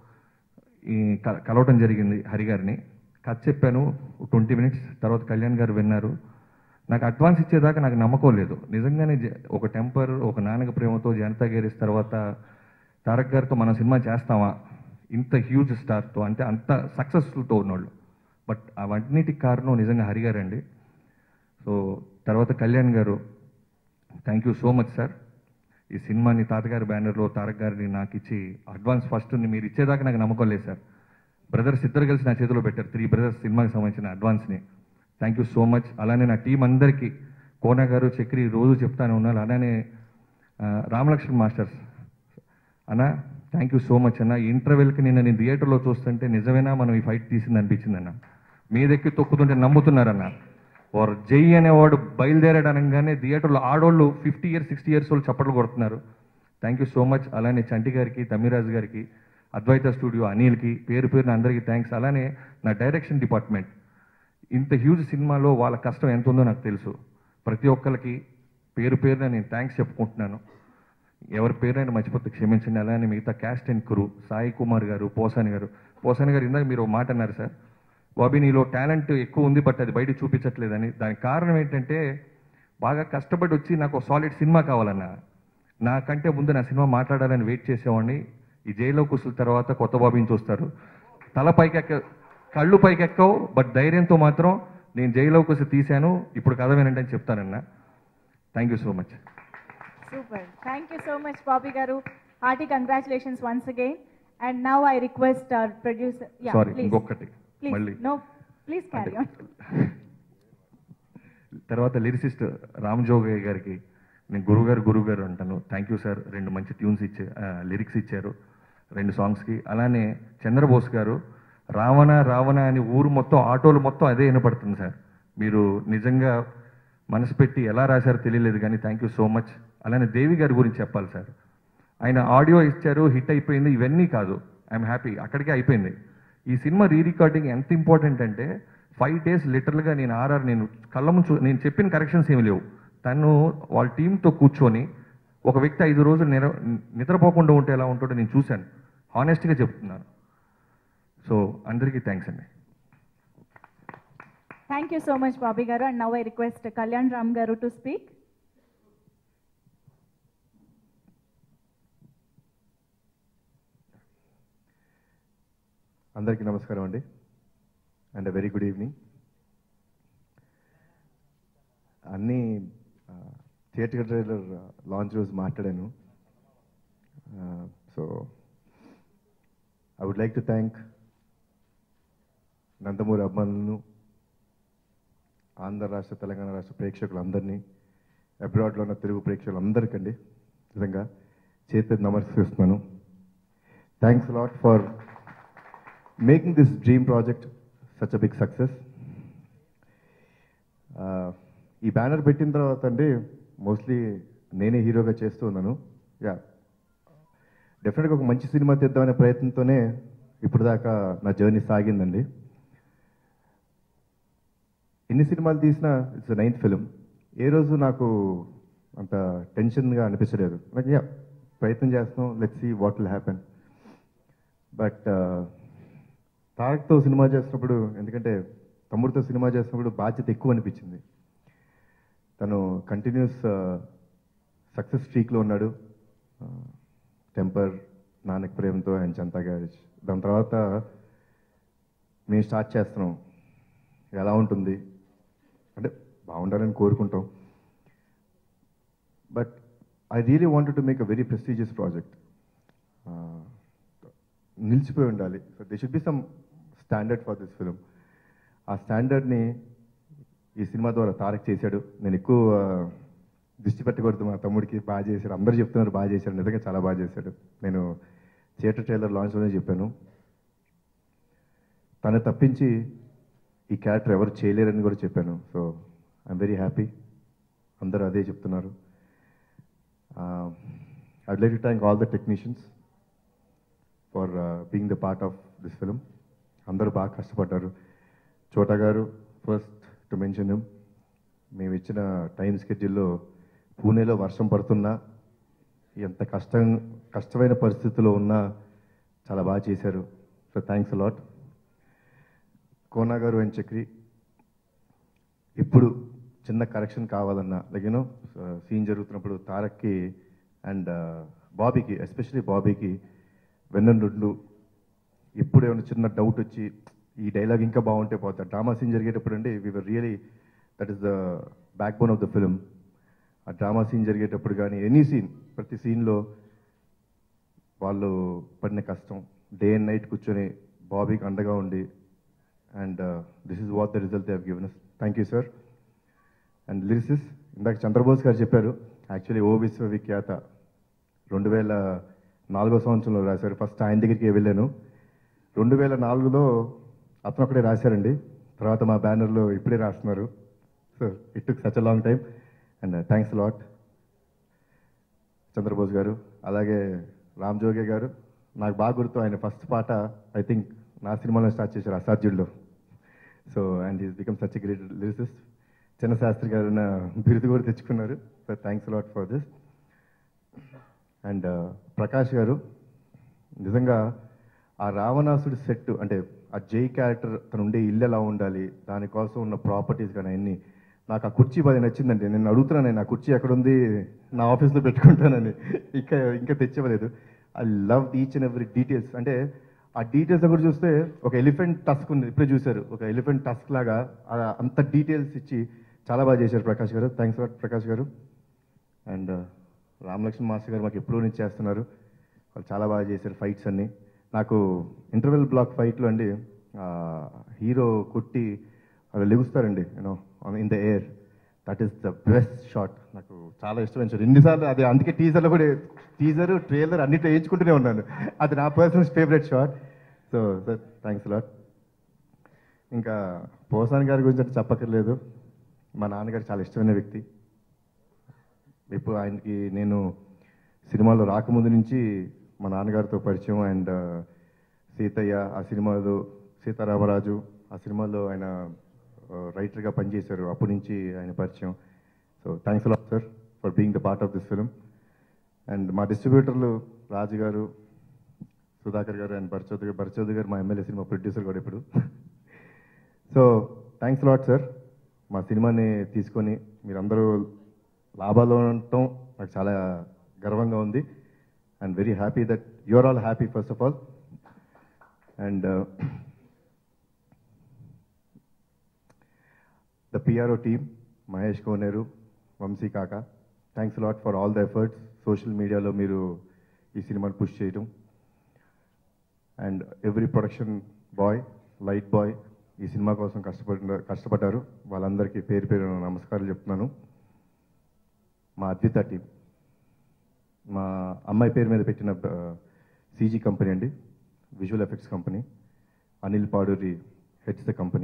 ఈ క- కలవటం జరిగింది హరి గారిని కథ చెప్పాను ట్వంటీ మినిట్స్ తర్వాత కళ్యాణ్ గారు విన్నారు నాకు అడ్వాన్స్ ఇచ్చేదాకా నాకు నమ్మకం లేదు నిజంగానే జ- ఒక టెంపర్ ఒక నాన్నక ప్రేమతో జనతా గేరిస్ తర్వాత తారక్ గారితో మనం సినిమా చేస్తామా ఇంత హ్యూజ్ స్టార్తో అంటే అంత సక్సెస్ఫుల్తో ఉన్నోళ్ళు బట్ అవన్నిటికి కారణం నిజంగా హరి గారండి సో తర్వాత కళ్యాణ్ గారు thank you so much sir ఈ సినిమాని తాతగారి బ్యానర్లో తారక్ గారిని నాకు ఇచ్చి అడ్వాన్స్ ఫస్ట్ మీరు ఇచ్చేదాకా నాకు నమ్మకం లేదు సార్ బ్రదర్స్ ఇద్దరు కలిసి నా చేతిలో పెట్టారు త్రీ బ్రదర్స్ సినిమాకి సంబంధించిన అడ్వాన్స్ని థ్యాంక్ యూ సో మచ్ అలానే నా టీం అందరికీ కోన గారు చక్రి రోజు చెప్తానే ఉన్నారు అలానే ఆ, రామలక్ష్మణ్ మాస్టర్స్ అన్న థ్యాంక్ యూ సో మచ్ అన్న ఈ ఇంటర్వెల్కి నిన్న నేను థియేటర్లో చూస్తుంటే నిజమేనా మనం ఈ ఫైట్ తీసింది అనిపించింది అన్న మీదెక్కి తొక్కుతుంటే నమ్ముతున్నారన్న వారు జై అనేవాడు బయలుదేరాడు అనగానే థియేటర్లో ఆడోళ్ళు ఫిఫ్టీ ఇయర్స్ సిక్స్టీ ఇయర్స్ వాళ్ళు చప్పట్లు కొడుతున్నారు థ్యాంక్ యూ సో మచ్ అలానే చంటి గారికి తమ్మిరాజు గారికి అద్వైత స్టూడియో అనిల్కి పేరు పేరున అందరికీ థ్యాంక్స్ అలానే నా డైరెక్షన్ డిపార్ట్మెంట్ ఇంత హ్యూజ్ సినిమాలో వాళ్ళ కష్టం ఎంత ఉందో నాకు తెలుసు ప్రతి ఒక్కరికి పేరు పేరున నేను థ్యాంక్స్ చెప్పుకుంటున్నాను ఎవరి పేరైనా మర్చిపోతే క్షమించండి అలానే మిగతా cast and crew Sai Kumar గారు పోసాని గారు పోసాని గారు ఇందాక మీరు ఒక మాట అన్నారు సార్ బాబీ నీలో టాలెంట్ ఎక్కువ ఉంది బట్ అది బయట చూపించట్లేదని దానికి కారణం ఏంటంటే బాగా కష్టపడి వచ్చి నాకు సాలిడ్ సినిమా కావాలన్న నాకంటే ముందు నా సినిమా మాట్లాడాలని వెయిట్ చేసేవాడిని ఈ జైల్లో కూసుల తర్వాత కొత్త బాబీని చూస్తారు తల పైకెక్క కళ్ళు పైకెక్కవు బట్ ధైర్యంతో మాత్రం నేను జైల్లో కూసి తీశాను ఇప్పుడు కథ వినండి అని చెప్తానన్న thank you so much Super. Thank you so much, Bobby Garu. Hearty congratulations once again. And now I request our producer. Yeah, sorry please. ఇంకొకటి Please. మళ్ళీ No, please carry on. తర్వాత లిరిసిస్ట్ రామ్ జోగయ్య గారికి నేను గురువు గారు గురువు గారు అంటాను థ్యాంక్ యూ సార్ రెండు మంచి ట్యూన్స్ ఇచ్చే లిరిక్స్ ఇచ్చారు రెండు సాంగ్స్కి అలానే చంద్రబోస్ గారు రావణ రావణ అని ఊరు మొత్తం ఆటోలు మొత్తం అదే వినపడుతుంది సార్ మీరు నిజంగా మనసు పెట్టి ఎలా రాశారో తెలియలేదు కానీ థ్యాంక్ యూ సో మచ్ అలానే దేవి గారి గురించి చెప్పాలి సార్ ఆయన ఆడియో ఇచ్చారు హిట్ అయిపోయింది ఇవన్నీ కాదు ఐఎమ్ హ్యాపీ అక్కడికే అయిపోయింది ఈ సినిమా రీ రికార్డింగ్ ఎంత ఇంపార్టెంట్ అంటే ఫైవ్ డేస్ లిటరల్గా నేను ఆర్ఆర్ నేను కళ్ళ ముంచు నేను చెప్పిన కరెక్షన్స్ ఏమి లేవు తను వాళ్ళ టీంతో కూర్చొని ఒక వ్యక్తి ఐదు రోజులు నిర నిద్రపోకుండా ఉంటే ఎలా ఉంటాడో నేను చూశాను హానెస్ట్గా చెప్తున్నాను సో అందరికీ థ్యాంక్స్ అండి Thank you so much, Bobby Garu. And now I request Kalyan Ram Garu to speak. అందరికీ నమస్కారం అండి అండ్ వెరీ గుడ్ ఈవినింగ్ అన్నీ థియేటర్ ట్రైలర్ లాంచ్ రోజు మాట్లాడాను so I would like to thank Nandamuri అభిమానులను ఆంధ్ర రాష్ట్ర తెలంగాణ రాష్ట్ర ప్రేక్షకులందరినీ అబ్రాడ్లో ఉన్న తెలుగు ప్రేక్షకులందరికండి నిజంగా చేతి నమస్కరిస్తున్నాను thanks lot for making this dream project such a big success. Uh, ఈ బ్యానర్ పెట్టిన తర్వాత అండి మోస్ట్లీ నేనే హీరోగా చేస్తూ ఉన్నాను యా డెఫినెట్గా ఒక మంచి సినిమా తీద్దామనే ప్రయత్నంతోనే ఇప్పుడు దాకా నా జర్నీ సాగిందండి ఎన్ని సినిమాలు తీసినా ఇట్స్ నైన్త్ ఫిలిం ఏ రోజు నాకు అంత టెన్షన్గా అనిపించలేదు నాకు యా ప్రయత్నం చేస్తున్నాం let's see what will happen but తారక్తో సినిమా చేసినప్పుడు ఎందుకంటే తమ్ముడితో సినిమా చేస్తున్నప్పుడు బాధ్యత ఎక్కువ అనిపించింది తను కంటిన్యూస్ సక్సెస్ స్ట్రీక్లో ఉన్నాడు టెంపర్ నానక్ ప్రేమతో అండ్ జనతా గ్యారేజ్ దాని తర్వాత మేము స్టార్ట్ చేస్తున్నాం ఎలా ఉంటుంది అంటే బాగుండాలని కోరుకుంటాం but I really wanted to make a very prestigious project నిలిచిపోయి ఉండాలి so they should be some standard for this film ఆ స్టాండర్డ్ని ఈ సినిమా ద్వారా తారక్ చేశాడు నేను ఎక్కువ ఆ, దృష్టి పెట్టకూడదు మా తమ్ముడికి బాగా చేశాడు అందరూ చెప్తున్నారు బాగా చేశాడు నిజంగా చాలా బాగా చేశాడు నేను థియేటర్ ట్రైలర్ లాంచ్లోనే చెప్పాను తను తప్పించి ఈ క్యారెక్టర్ ఎవరు చేయలేరని కూడా చెప్పాను సో ఐఎమ్ వెరీ హ్యాపీ అందరూ అదే చెప్తున్నారు I like to thank all the technicians for being the part of this film అందరూ బాగా కష్టపడ్డారు చోటా గారు ఫస్ట్ టు మెన్షన్ హిమ్ మేము ఇచ్చిన టైం స్కెడ్యూల్లో పూణేలో వర్షం పడుతున్నా ఎంత కష్టం కష్టమైన పరిస్థితుల్లో ఉన్నా చాలా బాగా చేశారు సో థ్యాంక్స్ అలాట్ కోనా గారు అండ్ చక్రి ఇప్పుడు చిన్న కరెక్షన్ కావాలన్నా లైక్ యూనో సీన్ జరుగుతున్నప్పుడు తారక్కి అండ్ బాబీకి ఎస్పెషలీ బాబీకి వెన్నండు ఇప్పుడు ఏమైనా చిన్న డౌట్ వచ్చి ఈ డైలాగ్ ఇంకా బాగుంటే పోతా డ్రామా సీన్ జరిగేటప్పుడు అండి we really that is the backbone of the film ఆ డ్రామా సీన్ జరిగేటప్పుడు కానీ ఎనీ సీన్ ప్రతి సీన్లో వాళ్ళు పడిన కష్టం డే అండ్ నైట్ కూర్చొని బాబీకి అండగా ఉండి and this is what the result they given thank you sir and lyricist ఇందాక చంద్రబోస్ గారు చెప్పారు యాక్చువల్లీ ఓ విశ్వవిఖ్యాత రెండు వేల నాలుగో సంవత్సరంలో రాశారు ఫస్ట్ ఆయన దగ్గరికి వెళ్ళాను రెండు వేల నాలుగులో అతను ఒకడే రాశారండి తర్వాత మా బ్యానర్లో ఇప్పుడే రాస్తున్నారు so it took such a long time and thanks lot Chandrabose garu అలాగే రామ్ జోగే గారు నాకు బాగా గుర్తు ఆయన ఫస్ట్ పాట ఐ థింక్ నా సినిమాలో స్టార్ట్ చేశారు అసాధ్యుల్లో so and is become such great lyricist Chinna Sastri garu నా బిరుదు కూడా తెచ్చుకున్నారు so thanks lot for this and Prakash garu నిజంగా ఆ రావణాసుడి సెట్ అంటే ఆ జై క్యారెక్టర్ తను ఉండే ఇల్లు ఎలా ఉండాలి దానికోసం ఉన్న ప్రాపర్టీస్ కానీ అన్ని నాకు ఆ కుర్చీ బాగా నచ్చిందండి నేను అడుగుతున్నాను నేను ఆ కుర్చీ ఎక్కడుంది నా ఆఫీస్లో పెట్టుకుంటానని ఇంకా ఇంకా తెచ్చివ్వలేదు I love each and every details అంటే ఆ డీటెయిల్స్ కూడా చూస్తే ఒక ఎలిఫెంట్ టస్క్ ఉంది ఇప్పుడే చూశారు ఒక ఎలిఫెంట్ టస్క్ లాగా ఆ అంత డీటెయిల్స్ ఇచ్చి చాలా బాగా చేశారు ప్రకాష్ గారు థ్యాంక్స్ లాట్ ప్రకాష్ గారు అండ్ రామలక్ష్మణ్ మాస్టర్ గారు మాకు ఎప్పుడూ నుంచి చేస్తున్నారు వాళ్ళు చాలా బాగా చేశారు ఫైట్స్ అన్ని నాకు ఇంటర్వెల్ బ్లాక్ ఫైట్లో అండి హీరో కొట్టి అలా లెగుస్తారండి you know in the air that is the best shot నాకు చాలా ఇష్టమైన షాట్ ఎన్నిసార్లు అది అందుకే టీజర్లో కూడా టీజర్ ట్రైలర్ అన్నిట్లో వేయించుకుంటూనే ఉన్నాను అది నా personal favourite shot so sir thanks lot ఇంకా పోసాన్ గారి గురించి అంటే చెప్పక్కర్లేదు మా నాన్నగారు చాలా ఇష్టమైన వ్యక్తి ఇప్పుడు ఆయనకి నేను సినిమాలో రాకముందు నుంచి మా నాన్నగారితో పరిచయం అండ్ సీతయ్య ఆ సినిమాలో సీతారామరాజు ఆ సినిమాలో ఆయన రైటర్గా పనిచేశారు అప్పటి నుంచి ఆయన పరిచయం so thanks lot sir for being the part of this film and మా డిస్ట్రిబ్యూటర్లు రాజు గారు సుధాకర్ గారు అండ్ భరచౌద్ గారు భరచౌద్ గారు మా ఎమ్మెల్యే సినిమా ప్రొడ్యూసర్ కూడా ఇప్పుడు సో థ్యాంక్స్ లాట్ సార్ మా సినిమాని తీసుకొని మీరందరూ లాభాలు ఉండటం నాకు చాలా గర్వంగా ఉంది and very happy that you are all happy first of all and the PRO team Mahesh Koneru Vamsi Kaka thanks lot for all the efforts social మీడియాలో మీరు ఈ సినిమాని పుష్ చేయడం and every production boy light boy ఈ సినిమా కోసం కష్టపడిన కష్టపడ్డారు వాళ్ళందరికీ పేరు పేరు నమస్కారాలు చెప్తున్నాను మా అద్విత టీం మా అమ్మాయి పేరు మీద పెట్టిన సీజీ కంపెనీ అండి visual effects company Anil Paduri heads the company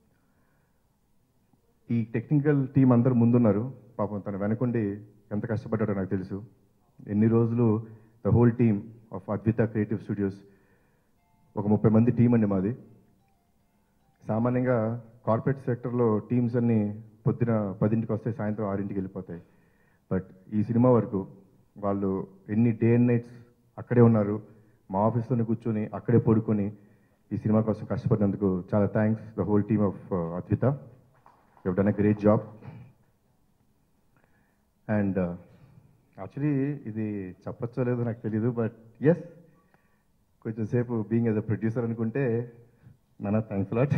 ఈ టెక్నికల్ టీం అందరూ ముందున్నారు పాపం తన వెనకుండి ఎంత కష్టపడ్డాడో నాకు తెలుసు ఎన్ని రోజులు the whole team of Advitha creative studios ఒక ముప్పై మంది టీం అండి మాది సామాన్యంగా కార్పొరేట్ సెక్టర్లో టీమ్స్ అన్ని పొద్దున పదింటికి వస్తే సాయంత్రం ఆరింటికి వెళ్ళిపోతాయి బట్ ఈ సినిమా వరకు వాళ్ళు ఎన్ని డే అండ్ నైట్స్ అక్కడే ఉన్నారు మా ఆఫీస్లోనే కూర్చొని అక్కడే పడుకొని ఈ సినిమా కోసం కష్టపడినందుకు చాలా thanks the whole team of Advitha you done a great job and actually ఇది చెప్పచ్చో లేదో నాకు తెలీదు బట్ ఎస్ కొంచెం సేపు బీయింగ్ యాజ్ అ ప్రొడ్యూసర్ అనుకుంటే నాన్న thanks lot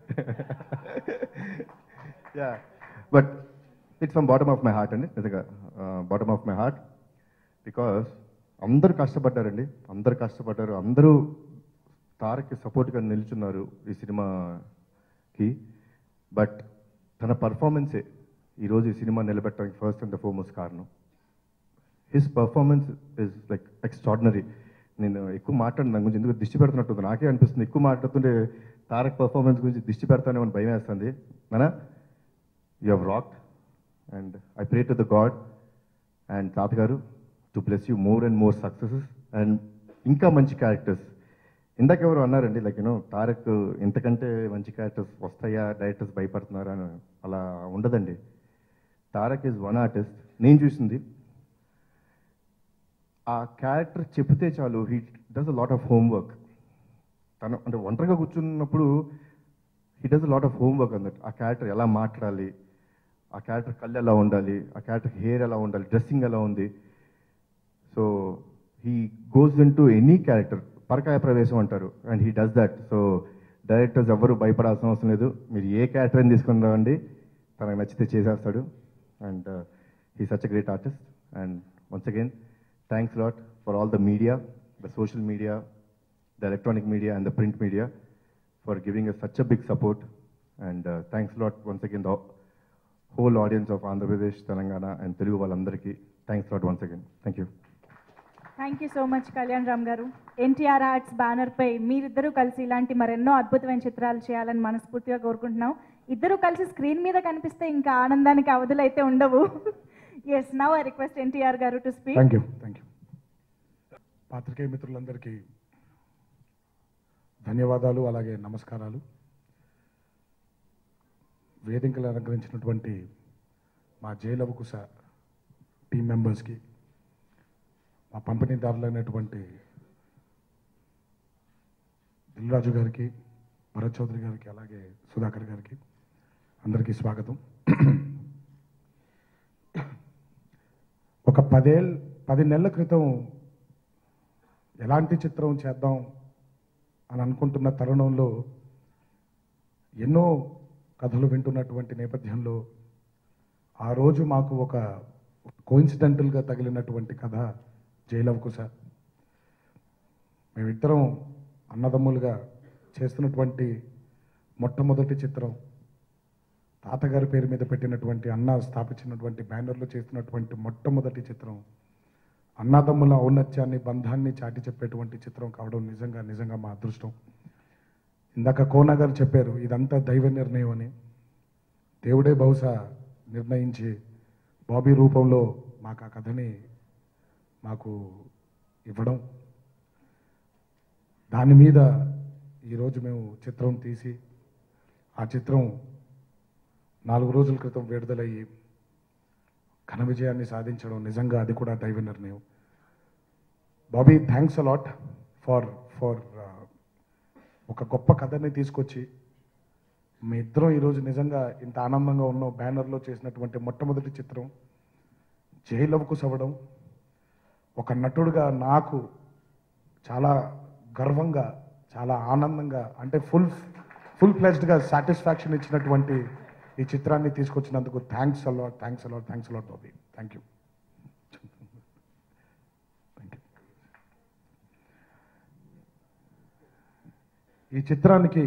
yeah but it's from bottom of my heart అండి నిజంగా bottom of my heart because అందరూ కష్టపడ్డారండి అందరూ కష్టపడ్డారు అందరూ తారక్కి సపోర్ట్గా నిల్చున్నారు ఈ సినిమాకి బట్ తన పర్ఫార్మెన్సే ఈరోజు ఈ సినిమా నిలబెట్టడానికి ఫస్ట్ అండ్ ద ఫోర్మోస్ట్ కారణం his performance is like extraordinary నేను ఎక్కువ మాట్లాడిన దాని గురించి ఎందుకు దిష్టి పెడుతున్నట్టుంది నాకే అనిపిస్తుంది ఎక్కువ మాట్లాడుతుంటే తారక్ పర్ఫార్మెన్స్ గురించి దిష్టి పెడతానేమని భయం వేస్తుంది నానా you have rocked and I pray to the god and తాతగారు to bless you more and more successes and ఇంకా మంచి క్యారెక్టర్స్ ఇందాక ఎవరు అన్నారండి లైక్ యూనో తారక్ ఇంతకంటే మంచి క్యారెక్టర్స్ వస్తాయా డైరెక్టర్స్ భయపడుతున్నారా అని అలా ఉండదండి తారక్ ఈజ్ వన్ ఆర్టిస్ట్ నేను చూసింది ఆ క్యారెక్టర్ చెప్తే చాలు he does a lot of homework తను అంటే ఒంటరిగా కూర్చున్నప్పుడు he does a lot of homework అన్నట్టు ఆ క్యారెక్టర్ ఎలా మాట్లాడాలి ఆ క్యారెక్టర్ కళ్ళు ఎలా ఉండాలి ఆ క్యారెక్టర్ హెయిర్ ఎలా ఉండాలి డ్రెస్సింగ్ ఎలా ఉంది so he goes in to any character పరకాయ ప్రవేశం అంటారు and he does that so directors ఎవరు భయపడాల్సిన అవసరం లేదు మీరు ఏ క్యారెక్టర్ అని తీసుకుని రావండి తనకు నచ్చితే చేసేస్తాడు and he such a great artist and once again thanks lot for all the media the social media the electronic media and the print media for giving a such a big support and thanks lot once again the whole audience of Andhra Pradesh Telangana and Telugu వాళ్ళందరికీ thanks lot once again thank you thank you so much Kalyan Ram garu NTR arts banner పై మీరిద్దరూ కలిసి ఇలాంటి మరెన్నో అద్భుతమైన చిత్రాలు చేయాలని మనస్ఫూర్తిగా కోరుకుంటున్నాం ఇద్దరూ కలిసి స్క్రీన్ మీద కనిపిస్తే ఇంకా ఆనందానికి అవధులు అయితే ఉండవు yes now I request NTR garu to speak thank you thank you పాత్రికేయ మిత్రులందరికీ ధన్యవాదాలు అలాగే నమస్కారాలు వేదికలు అలంకరించినటువంటి మా జైలవకుశ టీం మెంబర్స్కి మా పంపిణీదారులైనటువంటి దిల్రాజు గారికి భరత్ చౌదరి గారికి అలాగే సుధాకర్ గారికి అందరికీ స్వాగతం ఒక పదేళ్ళ పది నెలల క్రితం ఎలాంటి చిత్రం చేద్దాం అని అనుకుంటున్న తరుణంలో ఎన్నో కథలు వింటున్నటువంటి నేపథ్యంలో ఆ రోజు మాకు ఒక కోయిన్సిడెంటల్గా తగిలినటువంటి కథ జైలవకుశ మేమిద్దరం అన్నదమ్ములుగా చేస్తున్నటువంటి మొట్టమొదటి చిత్రం తాతగారి పేరు మీద పెట్టినటువంటి అన్న స్థాపించినటువంటి బ్యానర్లో చేస్తున్నటువంటి మొట్టమొదటి చిత్రం అన్నదమ్ముల ఔన్నత్యాన్ని బంధాన్ని చాటి చెప్పేటువంటి చిత్రం కావడం నిజంగా నిజంగా మా అదృష్టం ఇందాక కోన గారు చెప్పారు ఇదంతా దైవ నిర్ణయం అని దేవుడే బహుశా నిర్ణయించి బాబీ రూపంలో మాకు ఆ కథని మాకు ఇవ్వడం దాని మీద ఈరోజు మేము చిత్రం తీసి ఆ చిత్రం నాలుగు రోజుల క్రితం విడుదలయ్యి ఘన విజయాన్ని సాధించడం నిజంగా అది కూడా దైవ నిర్ణయం Bobby thanks a lot for for ఒక గొప్ప కథని తీసుకొచ్చి మీ ఇద్దరం ఈరోజు నిజంగా ఇంత ఆనందంగా ఉన్న బ్యానర్లో చేసినటువంటి మొట్టమొదటి చిత్రం జైలవకు సవడం ఒక నటుడుగా నాకు చాలా గర్వంగా చాలా ఆనందంగా అంటే ఫుల్ ఫుల్ ప్లెజ్డ్గా సాటిస్ఫాక్షన్ ఇచ్చినటువంటి ఈ చిత్రాన్ని తీసుకొచ్చినందుకు thanks a lot thanks a lot thanks a lot Bobby thank you ఈ చిత్రానికి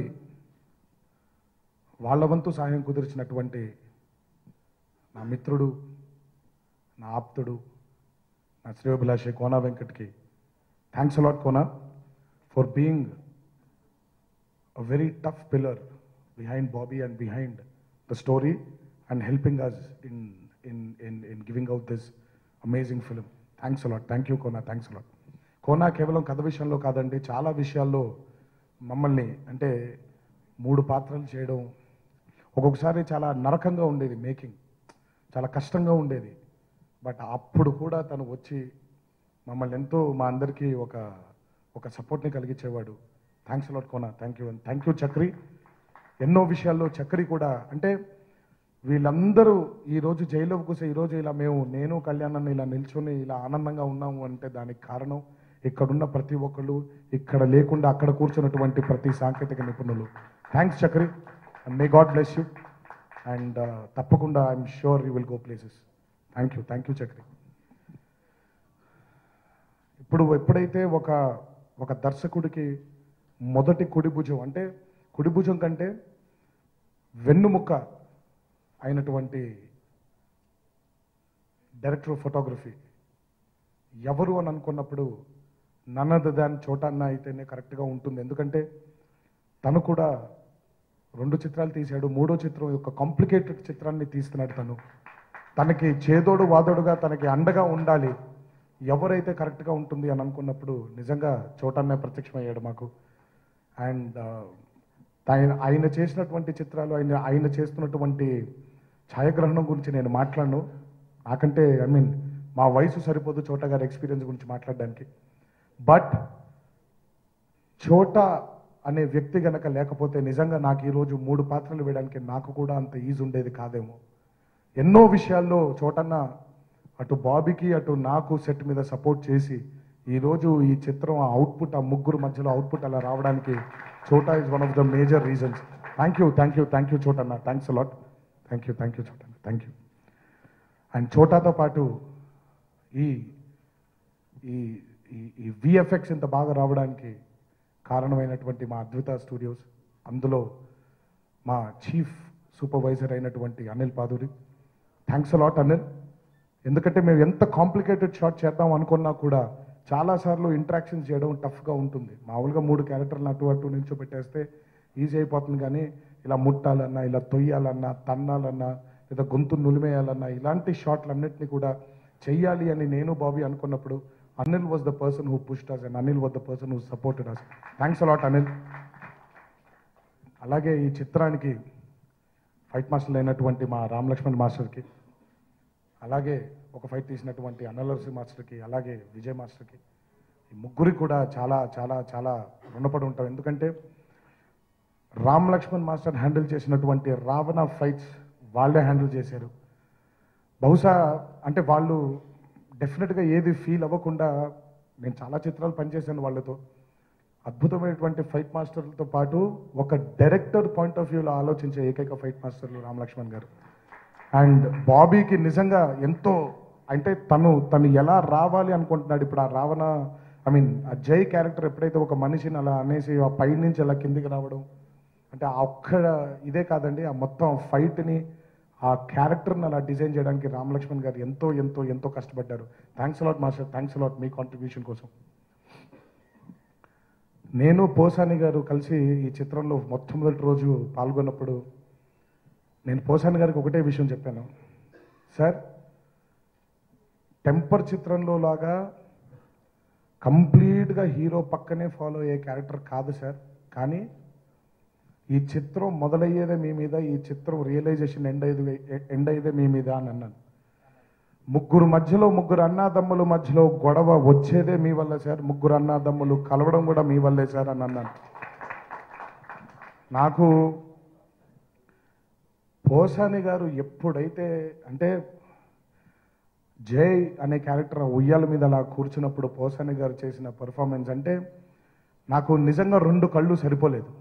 వాళ్ళ వంతు సహాయం కుదిర్చినటువంటి నా మిత్రుడు నా ఆప్తుడు నా శ్రేయోభిలాషి కోనా వెంకట్కి thanks a lot Kona for being a very tough pillar behind Bobby and behind the story and helping us in, in, in, in giving out this amazing film. Thanks a lot thank you Kona thanks a lot Kona కేవలం కథ విషయంలో కాదండి చాలా విషయాల్లో మమ్మల్ని అంటే మూడు పాత్రలు చేయడం ఒక్కొక్కసారి చాలా నరకంగా ఉండేది మేకింగ్ చాలా కష్టంగా ఉండేది బట్ అప్పుడు కూడా తను వచ్చి మమ్మల్ని ఎంతో మా అందరికీ ఒక ఒక సపోర్ట్ని కలిగించేవాడు thanks a lot Kona thank you thank you Chakri ఎన్నో విషయాల్లో చక్రి కూడా అంటే వీళ్ళందరూ ఈరోజు జైల్లో కూసే ఈరోజు ఇలా మేము నేను కళ్యాణ్ ఇలా నిల్చొని ఇలా ఆనందంగా ఉన్నాము అంటే దానికి కారణం ఇక్కడున్న ప్రతి ఒక్కళ్ళు ఇక్కడ లేకుండా అక్కడ కూర్చున్నటువంటి ప్రతి సాంకేతిక నిపుణులు thanks Chakri and may god bless you and తప్పకుండా I'm sure you will go places thank you thank you Chakri ఇప్పుడు ఎప్పుడైతే ఒక ఒక దర్శకుడికి మొదటి కుడి భుజం అంటే కుడి భుజం కంటే వెన్నుముక్క అయినటువంటి డైరెక్టర్ ఆఫ్ ఫోటోగ్రఫీ ఎవరు అని అనుకున్నప్పుడు నన్నద దాని చోటన్న అయితేనే కరెక్ట్గా ఉంటుంది ఎందుకంటే తను కూడా రెండు చిత్రాలు తీశాడు మూడో చిత్రం యొక్క కాంప్లికేటెడ్ చిత్రాన్ని తీస్తున్నాడు తను తనకి చేదోడు వాదోడుగా తనకి అండగా ఉండాలి ఎవరైతే కరెక్ట్గా ఉంటుంది అని అనుకున్నప్పుడు నిజంగా చోటన్నే ప్రత్యక్షమయ్యాడు మాకు అండ్ ఆయన ఆయన చేసినటువంటి చిత్రాలు ఆయన ఆయన చేస్తున్నటువంటి ఛాయాగ్రహణం గురించి నేను మాట్లాడను నాకంటే ఐ మీన్ మా వయసు సరిపోదు చోట గారి ఎక్స్పీరియన్స్ గురించి మాట్లాడడానికి బట్ చోట అనే వ్యక్తి గనక లేకపోతే నిజంగా నాకు ఈరోజు మూడు పాత్రలు వేయడానికి నాకు కూడా అంత ఈజీ ఉండేది కాదేమో ఎన్నో విషయాల్లో చోటన్న అటు బాబీకి అటు నాకు సెట్ మీద సపోర్ట్ చేసి ఈరోజు ఈ చిత్రం ఆ అవుట్పుట్ ఆ ముగ్గురు మధ్యలో అవుట్పుట్ అలా రావడానికి Chota is one of the major reasons thank you thank you thank you చోటన్న thanks a lot thank you thank you చోటన్న థ్యాంక్ యూ అండ్ చోటాతో పాటు ఈ ఈ ఈ- ఈ విఎఫ్ఎక్స్ ఇంత బాగా రావడానికి కారణమైనటువంటి మా అద్భుత స్టూడియోస్ అందులో మా చీఫ్ సూపర్వైజర్ అయినటువంటి అనిల్ పాదూరి థ్యాంక్స్ అలాట్ అనిల్ ఎందుకంటే మేము ఎంత కాంప్లికేటెడ్ షాట్ చేద్దాం అనుకున్నా కూడా చాలాసార్లు ఇంటరాక్షన్స్ చేయడం టఫ్గా ఉంటుంది మామూలుగా మూడు క్యారెక్టర్లు అటు అటు నిల్చోబెట్టేస్తే ఈజీ అయిపోతుంది కానీ ఇలా ముట్టాలన్నా ఇలా తొయ్యాలన్నా తన్నాలన్నా లేదా గొంతు నులిమేయాలన్నా ఇలాంటి షాట్లన్నింటినీ కూడా చెయ్యాలి అని నేను బాబీ అనుకున్నప్పుడు Anil was the person who pushed us and Anil was the person who supported us thanks a lot Anil అలాగే ఈ చిత్రానికి ఫైట్ మాస్టర్ అయినటువంటి మా రామ్ లక్ష్మణ్ మాస్టర్కి అలాగే ఒక ఫైట్ తీసినటువంటి అన్నలర్సి మాస్టర్కి అలాగే విజయ్ మాస్టర్కి ఈ ముగ్గురికి కూడా చాలా చాలా చాలా రుణపడి ఉంటాం ఎందుకంటే రామ్ లక్ష్మణ్ మాస్టర్ హ్యాండిల్ చేసినటువంటి రావణ ఫైట్స్ వాళ్ళే హ్యాండిల్ చేశారు బహుశా అంటే వాళ్ళు డెఫినెట్గా ఏది ఫీల్ అవ్వకుండా నేను చాలా చిత్రాలు పనిచేశాను వాళ్ళతో అద్భుతమైనటువంటి ఫైట్ మాస్టర్లతో పాటు ఒక డైరెక్టర్ పాయింట్ ఆఫ్ వ్యూలో ఆలోచించే ఏకైక ఫైట్ మాస్టర్లు రామ్ లక్ష్మణ్ గారు అండ్ బాబీకి నిజంగా ఎంతో అంటే తను తను ఎలా రావాలి అనుకుంటున్నాడు ఇప్పుడు ఆ రావణ ఐ మీన్ ఆ జై క్యారెక్టర్ ఎప్పుడైతే ఒక మనిషిని అలా అనేసి ఆ పై నుంచి అలా కిందికి రావడం అంటే ఆ ఒక్క ఇదే కాదండి ఆ మొత్తం ఫైట్ని ఆ క్యారెక్టర్ని అలా డిజైన్ చేయడానికి రామ్ లక్ష్మణ్ గారు ఎంతో ఎంతో ఎంతో కష్టపడ్డారు thanks a lot master thanks a lot మీ కాంట్రిబ్యూషన్ కోసం నేను పోసాని గారు కలిసి ఈ చిత్రంలో మొట్టమొదటి రోజు పాల్గొన్నప్పుడు నేను పోసాని గారికి ఒకటే విషయం చెప్పాను సార్ టెంపర్ చిత్రంలో లాగా కంప్లీట్గా హీరో పక్కనే ఫాలో అయ్యే క్యారెక్టర్ కాదు సార్ కానీ ఈ చిత్రం మొదలయ్యేదే మీ మీద ఈ చిత్రం రియలైజేషన్ ఎండ్ అయ్యేది ఎండ్ అయ్యేదే మీ మీద అని అన్నాను ముగ్గురు మధ్యలో ముగ్గురు అన్నాదమ్ముల మధ్యలో గొడవ వచ్చేదే మీ వల్లే సార్ ముగ్గురు అన్నాదమ్ములు కలవడం కూడా మీ వల్లే సార్ అని అన్నాను నాకు పోసాని గారు ఎప్పుడైతే అంటే జై అనే క్యారెక్టర్ ఆ ఉయ్యాల మీద అలా కూర్చున్నప్పుడు పోసాని గారు చేసిన పర్ఫార్మెన్స్ అంటే నాకు నిజంగా రెండు కళ్ళు సరిపోలేదు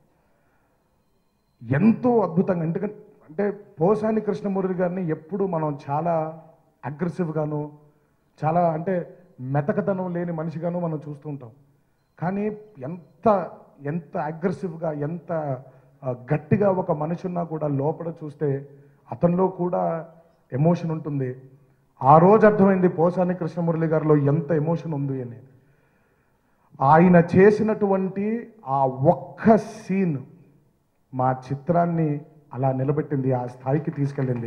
ఎంతో అద్భుతంగా ఎందుకంటే అంటే పోసాని కృష్ణమూర్తి గారిని ఎప్పుడు మనం చాలా అగ్రెసివ్గాను చాలా అంటే మెతకతనం లేని మనిషిగాను మనం చూస్తూ ఉంటాం కానీ ఎంత ఎంత అగ్రెసివ్గా ఎంత ఆ, గట్టిగా ఒక మనిషి ఉన్నా కూడా లోపల చూస్తే అతనిలో కూడా ఎమోషన్ ఉంటుంది ఆ రోజు అర్థమైంది పోసాని కృష్ణమురళి గారిలో ఎంత ఎమోషన్ ఉంది అని ఆయన చేసినటువంటి ఆ ఒక్క సీన్ మా చిత్రాన్ని అలా నిలబెట్టింది ఆ స్థాయికి తీసుకెళ్ళింది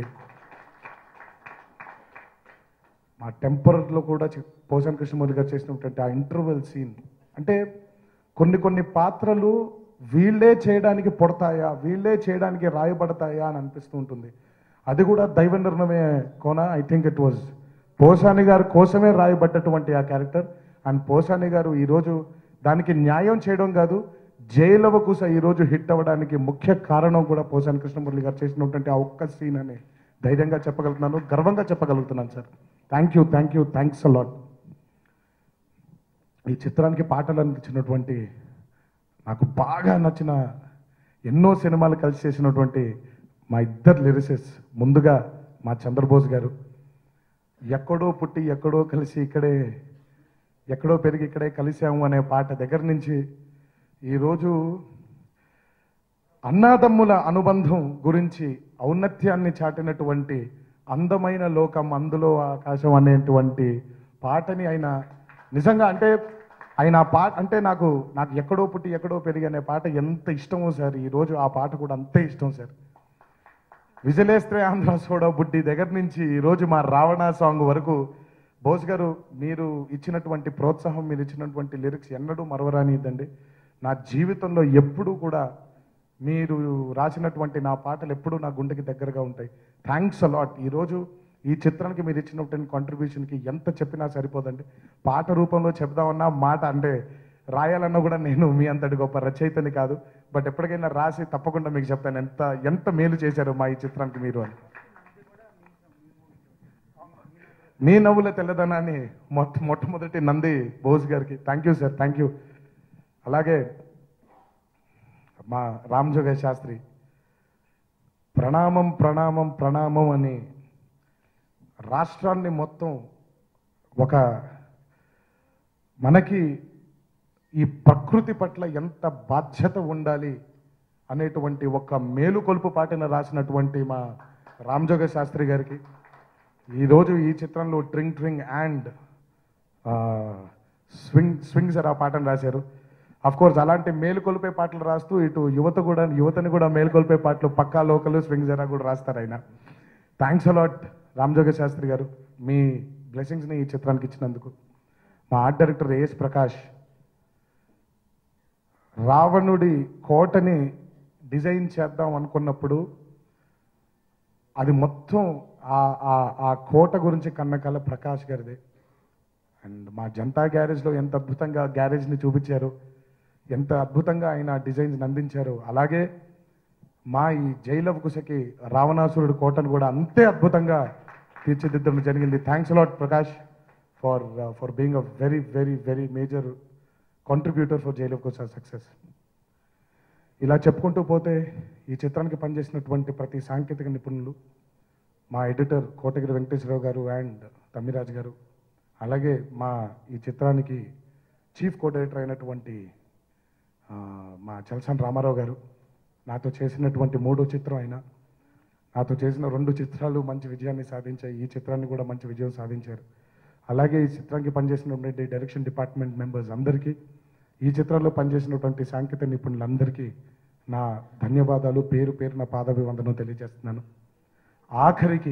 మా టెంపర్లో కూడా చి- పోసాని కృష్ణమూర్తి గారు చేసినటువంటి ఆ ఇంటర్వెల్ సీన్ అంటే కొన్ని కొన్ని పాత్రలు వీళ్ళే చేయడానికి పుడతాయా వీళ్ళే చేయడానికి రాయబడతాయా అని అనిపిస్తూ ఉంటుంది అది కూడా దైవ నిర్ణయమే Kona I think it was Posani గారి కోసమే రాయబడ్డటువంటి ఆ క్యారెక్టర్ అండ్ పోసాని గారు ఈరోజు దానికి న్యాయం చేయడం కాదు జైలవకుశ ఈరోజు హిట్ అవ్వడానికి ముఖ్య కారణం కూడా పోసాని కృష్ణమురళి గారు చేసినటువంటి ఆ ఒక్క సీన్ అని ధైర్యంగా చెప్పగలుగుతున్నాను గర్వంగా చెప్పగలుగుతున్నాను sir thank you thank you thanks a lot ఈ చిత్రానికి పాటలు అందించినటువంటి నాకు బాగా నచ్చిన ఎన్నో సినిమాలు కలిసి చేసినటువంటి మా ఇద్దరు లిరిసిస్ ముందుగా మా చంద్రబోస్ గారు ఎక్కడో పుట్టి ఎక్కడో కలిసి ఇక్కడే ఎక్కడో పెరిగి ఇక్కడే కలిసాము అనే పాట దగ్గర నుంచి ఈరోజు అన్నాదమ్ముల అనుబంధం గురించి ఔన్నత్యాన్ని చాటినటువంటి అందమైన లోకం అందులో ఆకాశం అనేటువంటి పాటని ఆయన నిజంగా అంటే ఆయన ఆ పాట అంటే నాకు నాకు ఎక్కడో పుట్టి ఎక్కడో పెరిగి అనే పాట ఎంత ఇష్టమో సార్ ఈరోజు ఆ పాట కూడా అంతే ఇష్టం సార్ విజలేస్త్రే ఆంధ్ర సోడా బుడ్డి దగ్గర నుంచి ఈరోజు మా రావణ సాంగ్ వరకు బోస్ గారు మీరు ఇచ్చినటువంటి ప్రోత్సాహం మీరు ఇచ్చినటువంటి లిరిక్స్ ఎన్నడూ మరవరానిద్దండి నా జీవితంలో ఎప్పుడూ కూడా మీరు రాసినటువంటి నా పాటలు ఎప్పుడూ నా గుండెకి దగ్గరగా ఉంటాయి థ్యాంక్స్ అలాట్ ఈరోజు ఈ చిత్రానికి మీరు ఇచ్చినటువంటి కాంట్రిబ్యూషన్కి ఎంత చెప్పినా సరిపోదండి పాట రూపంలో చెప్దామన్నా మాట అంటే రాయాలన్నా కూడా నేను మీ అంతటి గొప్ప రచయితని కాదు బట్ ఎప్పటికైనా రాసి తప్పకుండా మీకు చెప్తాను ఎంత ఎంత మేలు చేశారు మా ఈ చిత్రానికి మీరు అని నీ నవ్వుల తెల్లదనాన్ని మొట్ట మొట్టమొదటి నంది బోస్ గారికి thank you sir thank you అలాగే మా రామ్జోగ శాస్త్రి ప్రణామం ప్రణామం ప్రణామం అని రాష్ట్రాన్ని మొత్తం ఒక మనకి ఈ ప్రకృతి పట్ల ఎంత బాధ్యత ఉండాలి అనేటువంటి ఒక మేలుకొలుపు పాటిన రాసినటువంటి మా రామ్జోగ శాస్త్రి గారికి ఈరోజు ఈ చిత్రంలో tring tring and swing swings ఆ పాటను రాశారు అఫ్ కోర్స్ అలాంటి మేలుకొల్పే పాటలు రాస్తూ ఇటు యువత కూడా యువతని కూడా మేలుకొల్పే పాటలు పక్కా లోకలు స్వింగ్ జరా కూడా రాస్తారు ఆయన థ్యాంక్స్ అలాట్ రామ్జోగ శాస్త్రి గారు మీ బ్లెస్సింగ్స్ని ఈ చిత్రానికి ఇచ్చినందుకు మా ఆర్ట్ డైరెక్టర్ ఏఎస్ ప్రకాష్ రావణుడి కోటని డిజైన్ చేద్దాం అనుకున్నప్పుడు అది మొత్తం ఆ- ఆ- ఆ కోట గురించి కన్నకల ప్రకాష్ గారిదే అండ్ మా జనతా గ్యారేజ్లో ఎంత అద్భుతంగా గ్యారేజ్ని చూపించారు ఎంత అద్భుతంగా ఆయన డిజైన్స్ అందించారు అలాగే మా ఈ జైలవ్ కుశకి రావణాసురుడు కోటను కూడా అంతే అద్భుతంగా తీర్చిదిద్దడం జరిగింది thanks a lot Prakash for for being a very very very major contributor for జైలవ్ Kusha success ఇలా చెప్పుకుంటూ పోతే ఈ చిత్రానికి పనిచేసినటువంటి ప్రతి సాంకేతిక నిపుణులు మా ఎడిటర్ కోటగిరి వెంకటేశ్వరరావు గారు అండ్ తమ్మిరాజు గారు అలాగే మా ఈ చిత్రానికి చీఫ్ కో డైరెక్టర్ అయినటువంటి ఆ, మా చలసాని రామారావు గారు నాతో చేసినటువంటి మూడో చిత్రం ఆయన నాతో చేసిన రెండు చిత్రాలు మంచి విజయాన్ని సాధించాయి ఈ చిత్రాన్ని కూడా మంచి విజయం సాధించారు అలాగే ఈ చిత్రానికి పనిచేసినటువంటి డైరెక్షన్ డిపార్ట్మెంట్ మెంబర్స్ అందరికీ ఈ చిత్రంలో పనిచేసినటువంటి సాంకేతిక నిపుణులందరికీ నా ధన్యవాదాలు పేరు పేరు నా పాదాభివందనం తెలియజేస్తున్నాను ఆఖరికి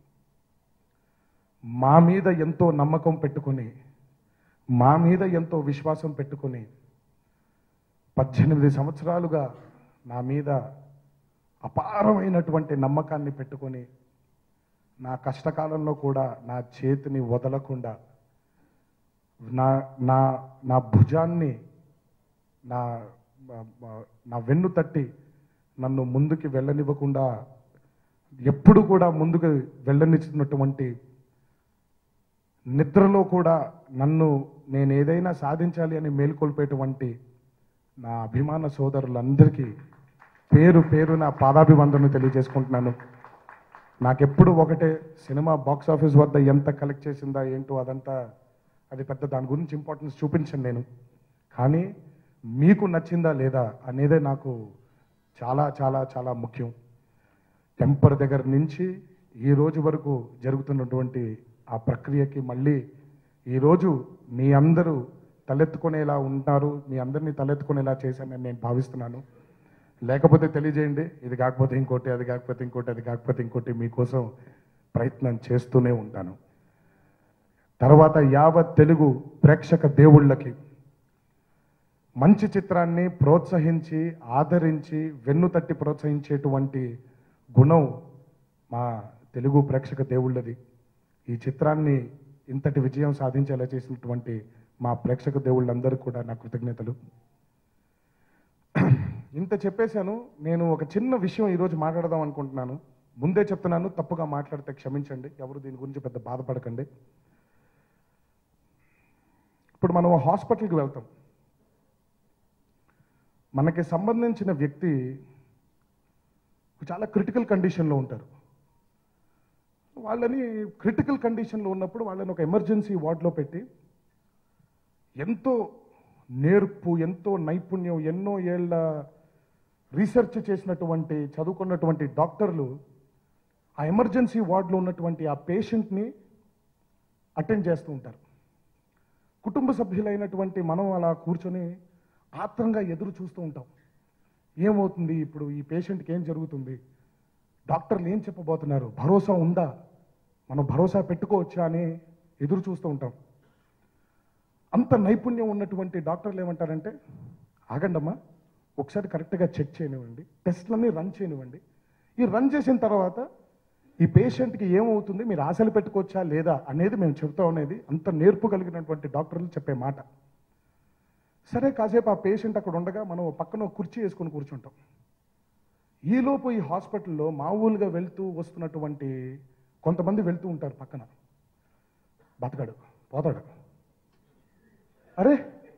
మా మీద ఎంతో నమ్మకం పెట్టుకొని మా మీద ఎంతో విశ్వాసం పెట్టుకొని పద్దెనిమిది సంవత్సరాలుగా నా మీద అపారమైనటువంటి నమ్మకాన్ని పెట్టుకొని నా కష్టకాలంలో కూడా నా చేతిని వదలకుండా నా నా నా భుజాన్ని నా నా వెన్ను తట్టి నన్ను ముందుకి వెళ్ళనివ్వకుండా ఎప్పుడు కూడా ముందుకు వెళ్ళనిచ్చినటువంటి నిద్రలో కూడా నన్ను నేను ఏదైనా సాధించాలి అని మేల్కొల్పేటువంటి నా అభిమాన సోదరులందరికీ పేరు పేరు నా పాదాభివందనను తెలియజేసుకుంటున్నాను నాకెప్పుడు ఒకటే సినిమా బాక్స్ ఆఫీస్ వద్ద ఎంత కలెక్ట్ చేసిందా ఏంటో అదంతా అది పెద్ద దాని గురించి ఇంపార్టెన్స్ చూపించను నేను కానీ మీకు నచ్చిందా లేదా అనేదే నాకు చాలా చాలా చాలా ముఖ్యం టెంపర్ దగ్గర నుంచి ఈ రోజు వరకు జరుగుతున్నటువంటి ఆ ప్రక్రియకి మళ్ళీ ఈరోజు మీ అందరూ తలెత్తుకునేలా ఉంటారు మీ అందరినీ తలెత్తుకునేలా చేశానని నేను భావిస్తున్నాను లేకపోతే తెలియజేయండి ఇది కాకపోతే ఇంకోటి అది కాకపోతే ఇంకోటి అది కాకపోతే ఇంకోటి మీకోసం ప్రయత్నం చేస్తూనే ఉంటాను తర్వాత యావత్ తెలుగు ప్రేక్షక దేవుళ్ళకి మంచి చిత్రాన్ని ప్రోత్సహించి ఆదరించి వెన్ను తట్టి ప్రోత్సహించేటువంటి గుణం మా తెలుగు ప్రేక్షక దేవుళ్ళది ఈ చిత్రాన్ని ఇంతటి విజయం సాధించేలా చేసినటువంటి మా ప్రేక్షక దేవుళ్ళందరికీ కూడా నా కృతజ్ఞతలు ఇంత చెప్పేశాను నేను ఒక చిన్న విషయం ఈరోజు మాట్లాడదాం అనుకుంటున్నాను ముందే చెప్తున్నాను తప్పుగా మాట్లాడితే క్షమించండి ఎవరు దీని గురించి పెద్ద బాధపడకండి ఇప్పుడు మనం హాస్పిటల్కి వెళ్తాం మనకి సంబంధించిన వ్యక్తి చాలా క్రిటికల్ కండిషన్లో ఉంటారు వాళ్ళని క్రిటికల్ కండిషన్లో ఉన్నప్పుడు వాళ్ళని ఒక ఎమర్జెన్సీ వార్డులో పెట్టి ఎంతో నేర్పు ఎంతో నైపుణ్యం ఎన్నో ఏళ్ళ రీసెర్చ్ చేసినటువంటి చదువుకున్నటువంటి డాక్టర్లు ఆ ఎమర్జెన్సీ వార్డులో ఉన్నటువంటి ఆ పేషెంట్ని అటెండ్ చేస్తూ ఉంటారు కుటుంబ సభ్యులైనటువంటి మనం అలా కూర్చొని ఆత్రంగా ఎదురు చూస్తూ ఉంటాం ఏమవుతుంది ఇప్పుడు ఈ పేషెంట్కి ఏం జరుగుతుంది డాక్టర్లు ఏం చెప్పబోతున్నారు భరోసా ఉందా మనం భరోసా పెట్టుకోవచ్చా అని ఎదురు చూస్తూ ఉంటాం అంత నైపుణ్యం ఉన్నటువంటి డాక్టర్లు ఏమంటారంటే ఆగండమ్మా ఒకసారి కరెక్ట్గా చెక్ చేయనివ్వండి టెస్ట్లన్నీ రన్ చేయనివ్వండి ఈ రన్ చేసిన తర్వాత ఈ పేషెంట్కి ఏమవుతుంది మీరు ఆశలు పెట్టుకోవచ్చా లేదా అనేది మేము చెబుతాం అనేది అంత నేర్పు కలిగినటువంటి డాక్టర్లు చెప్పే మాట సరే కాసేపు ఆ పేషెంట్ అక్కడ ఉండగా మనం ఓ పక్కన ఒక కుర్చీ వేసుకొని కూర్చుంటాం ఈలోపు ఈ హాస్పిటల్లో మామూలుగా వెళ్తూ వస్తున్నటువంటి కొంతమంది వెళ్తూ ఉంటారు పక్కన బతకాడు పోతాడు అరే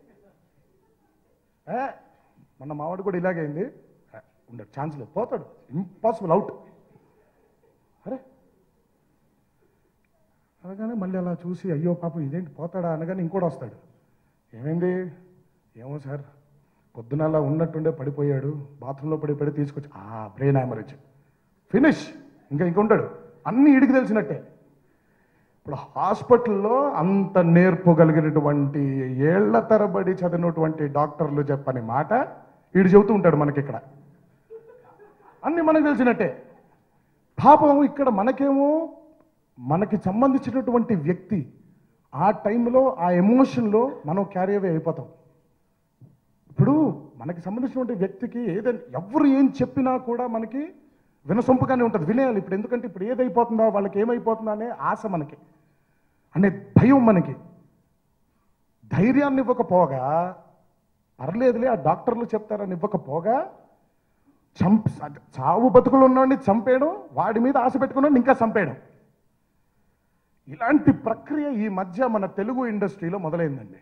ఏ, మొన్న మావాడు కూడా ఇలాగే అయింది ఏ, ఉండడు ఛాన్స్ లేదు పోతాడు ఇంపాసిబుల్ అవుట్ అరే అనగానే మళ్ళీ అలా చూసి అయ్యో పాపం ఇదేంటి పోతాడా అనగానే ఇంకోటి వస్తాడు ఏమైంది ఏమో సార్ పొద్దున అలా ఉన్నట్టుండే పడిపోయాడు బాత్రూంలో పడి పడి తీసుకొచ్చి ఆ బ్రెయిన్ హ్యామరేజ్ ఫినిష్ ఇంకా ఇంక ఉంటాడు అన్ని ఇడికి తెలిసినట్టే ఇప్పుడు హాస్పిటల్లో అంత నేర్పు కలిగినటువంటి ఏళ్ల తరబడి చదివినటువంటి డాక్టర్లు చెప్పని మాట వీడు చెబుతూ ఉంటాడు మనకి ఇక్కడ అన్ని మనకు తెలిసినట్టే పాపం ఇక్కడ మనకేమో మనకి సంబంధించినటువంటి వ్యక్తి ఆ టైంలో ఆ ఎమోషన్లో మనం క్యారీ అవే అయిపోతాం ఇప్పుడు మనకి సంబంధించినటువంటి వ్యక్తికి ఏదైనా ఎవరు ఏం చెప్పినా కూడా మనకి వినసొంపుగానే ఉంటుంది వినేయాలి ఇప్పుడు ఎందుకంటే ఇప్పుడు ఏదైపోతుందా వాళ్ళకి ఏమైపోతుందా అనే ఆశ మనకి అనే భయం మనకి ధైర్యాన్ని ఇవ్వకపోగా పర్లేదులే ఆ డాక్టర్లు చెప్తారని ఇవ్వకపోగా చంప చావు బతుకులు ఉన్నవాడిని చంపేయడం వాడి మీద ఆశ పెట్టుకున్నాడు ఇంకా చంపేయడం ఇలాంటి ప్రక్రియ ఈ మధ్య మన తెలుగు ఇండస్ట్రీలో మొదలైందండి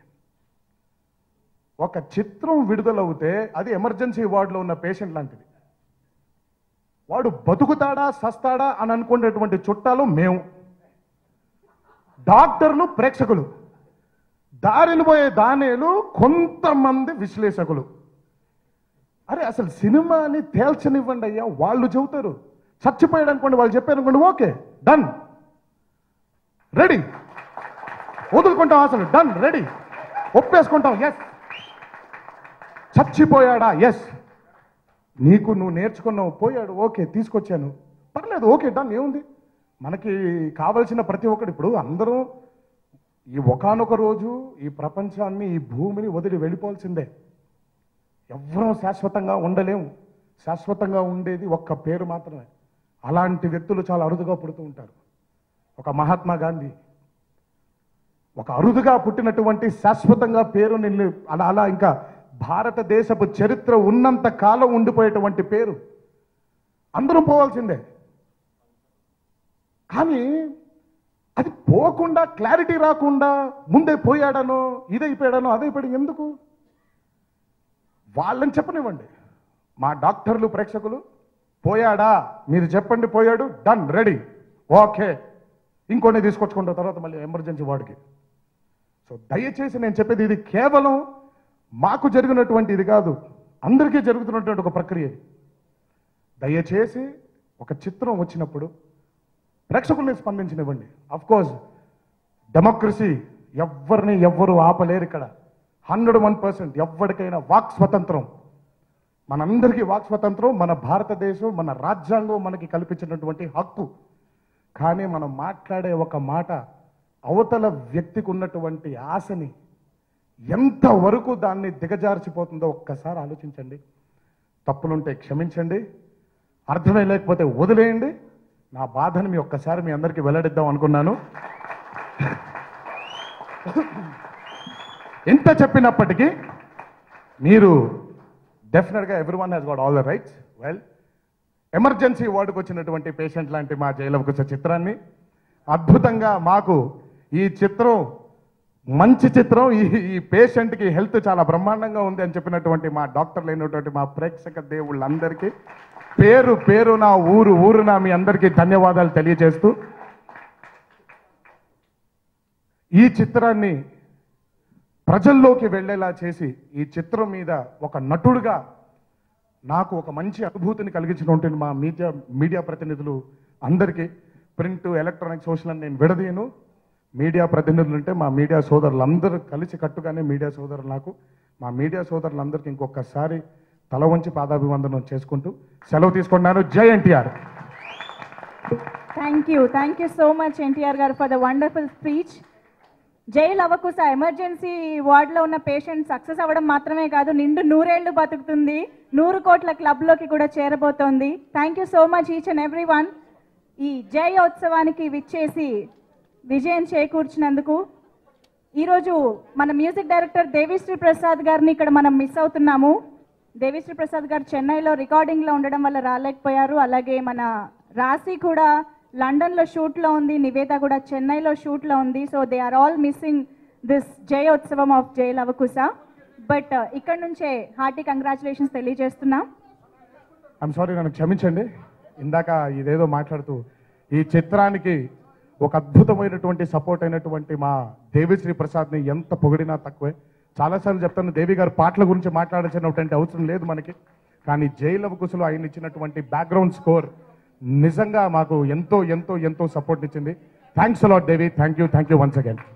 ఒక చిత్రం విడుదలవుతే అది ఎమర్జెన్సీ వార్డులో ఉన్న పేషెంట్ లాంటిది వాడు బతుకుతాడా సస్తాడా అని అనుకునేటువంటి చుట్టాలు మేము డాక్టర్లు ప్రేక్షకులు దారిన పోయే దానేలు కొంతమంది విశ్లేషకులు అరే అసలు సినిమాని తేల్చనివ్వండి అయ్యా వాళ్ళు చెబుతారు చచ్చిపోయాడు అనుకోండి వాళ్ళు చెప్పారు అనుకోండి ఓకే డన్ రెడీ వదులుకుంటాం అసలు డన్ రెడీ ఒప్పేసుకుంటాం ఎస్ చచ్చిపోయాడా ఎస్ నీకు నువ్వు నేర్చుకున్నావు పోయాడు ఓకే తీసుకొచ్చాను పర్లేదు ఓకే డన్ ఏముంది మనకి కావలసిన ప్రతి ఒక్కటి ఇప్పుడు అందరూ ఈ ఒకానొక రోజు ఈ ప్రపంచాన్ని ఈ భూమిని వదిలి వెళ్ళిపోవాల్సిందే ఎవ్వరూ శాశ్వతంగా ఉండలేము శాశ్వతంగా ఉండేది ఒక్క పేరు మాత్రమే అలాంటి వ్యక్తులు చాలా అరుదుగా పుడుతూ ఉంటారు ఒక మహాత్మా గాంధీ ఒక అరుదుగా పుట్టినటువంటి శాశ్వతంగా పేరు నిన్ను అలా అలా ఇంకా భారతదేశపు చరిత్ర ఉన్నంత కాలం ఉండిపోయేటువంటి పేరు అందరూ పోవాల్సిందే కానీ అది పోకుండా క్లారిటీ రాకుండా ముందే పోయాడనో ఇదైపోయాడనో అదైపోయాడు ఎందుకు వాళ్ళని చెప్పనివ్వండి మా డాక్టర్లు ప్రేక్షకులు పోయాడా మీరు చెప్పండి పోయాడు డన్ రెడీ ఓకే ఇంకొన్ని తీసుకొచ్చుకుంటాం తర్వాత మళ్ళీ ఎమర్జెన్సీ వార్డుకి సో దయచేసి నేను చెప్పేది ఇది కేవలం మాకు జరిగినటువంటి ఇది కాదు అందరికీ జరుగుతున్నటువంటి ఒక ప్రక్రియ ఇది. దయచేసి ఒక చిత్రం వచ్చినప్పుడు ప్రేక్షకుల్ని స్పందించనివ్వండి అఫ్ కోర్స్ డెమోక్రసీ ఎవరిని ఎవ్వరు ఆపలేరు ఇక్కడ హండ్రెడ్ వన్ పర్సెంట్ ఎవరికైనా వాక్ స్వతంత్రం మనందరికీ వాక్ స్వతంత్రం మన భారతదేశం మన రాజ్యాంగం మనకి కల్పించినటువంటి హక్కు కానీ మనం మాట్లాడే ఒక మాట అవతల వ్యక్తికి ఉన్నటువంటి ఆశని ఎంతవరకు దాన్ని దిగజార్చిపోతుందో ఒక్కసారి ఆలోచించండి తప్పులుంటే క్షమించండి అర్థమే లేకపోతే వదిలేయండి నా బాధను మీ ఒక్కసారి మీ అందరికీ వెల్లడిద్దాం అనుకున్నాను ఎంత చెప్పినప్పటికీ మీరు డెఫినెట్గా every one has got all the rights well emergency వార్డుకు వచ్చినటువంటి పేషెంట్ లాంటి మా జైలవకుశ చిత్రాన్ని అద్భుతంగా మాకు ఈ చిత్రం మంచి చిత్రం ఈ ఈ పేషెంట్కి హెల్త్ చాలా బ్రహ్మాండంగా ఉంది అని చెప్పినటువంటి మా డాక్టర్లు అయినటువంటి మా ప్రేక్షక దేవుళ్ళందరికీ పేరు పేరు నా ఊరు ఊరు నా మీ అందరికీ ధన్యవాదాలు తెలియజేస్తూ ఈ చిత్రాన్ని ప్రజల్లోకి వెళ్ళేలా చేసి ఈ చిత్రం మీద ఒక నటుడుగా నాకు ఒక మంచి అనుభూతిని కలిగించినటువంటి మా మీడియా మీడియా ప్రతినిధులు అందరికీ ప్రింట్ ఎలక్ట్రానిక్ సోషల్ అని నేను విడదీయను మీడియా ప్రతినిధులు అంటే మా మీడియా సోదరులందరూ కలిసి కట్టుగానే మీడియా సోదరులు నాకు మా మీడియా సోదరులందరికీ ఇంకొకసారి తల వంచి పాదాభివందనం చేసుకుంటూ సెలవు తీసుకున్నాను జై NTR thank you thank you so much NTR garu for the wonderful speech జైలు అవ్వకుస ఎమర్జెన్సీ వార్డులో ఉన్న పేషెంట్ సక్సెస్ అవ్వడం మాత్రమే కాదు నిండు నూరేళ్లు బతుకుతుంది నూరు కోట్ల క్లబ్లోకి కూడా చేరబోతోంది thank you so much each and every one ఈ జయోత్సవానికి విచ్చేసి విజయం చేకూర్చినందుకు ఈరోజు మన మ్యూజిక్ డైరెక్టర్ దేవిశ్రీ ప్రసాద్ గారిని ఇక్కడ మనం మిస్ అవుతున్నాము దేవిశ్రీ ప్రసాద్ గారు చెన్నైలో రికార్డింగ్లో ఉండడం వల్ల రాలేకపోయారు అలాగే మన రాశి కూడా లండన్లో షూట్లో ఉంది నివేద కూడా చెన్నైలో షూట్లో ఉంది so they are all missing this జయోత్సవం ఆఫ్ జై లవకుశ బట్ ఇక్కడ నుంచే హార్టీ కంగ్రాచులేషన్స్ తెలియజేస్తున్నాం ఐమ్ సారీ నన్ను క్షమించండి ఇందాక ఇదేదో మాట్లాడుతూ ఈ చిత్రానికి ఒక అద్భుతమైనటువంటి సపోర్ట్ అయినటువంటి మా దేవిశ్రీ ప్రసాద్ని ఎంత పొగిడినా తక్కువే చాలాసార్లు చెప్తాను దేవి గారు పాటల గురించి మాట్లాడాల్సినటువంటి అవసరం లేదు మనకి కానీ జైలవ కుసులు ఆయన ఇచ్చినటువంటి బ్యాక్గ్రౌండ్ స్కోర్ నిజంగా మాకు ఎంతో ఎంతో ఎంతో సపోర్ట్ ఇచ్చింది thanks a lot Devi thank you thank you once again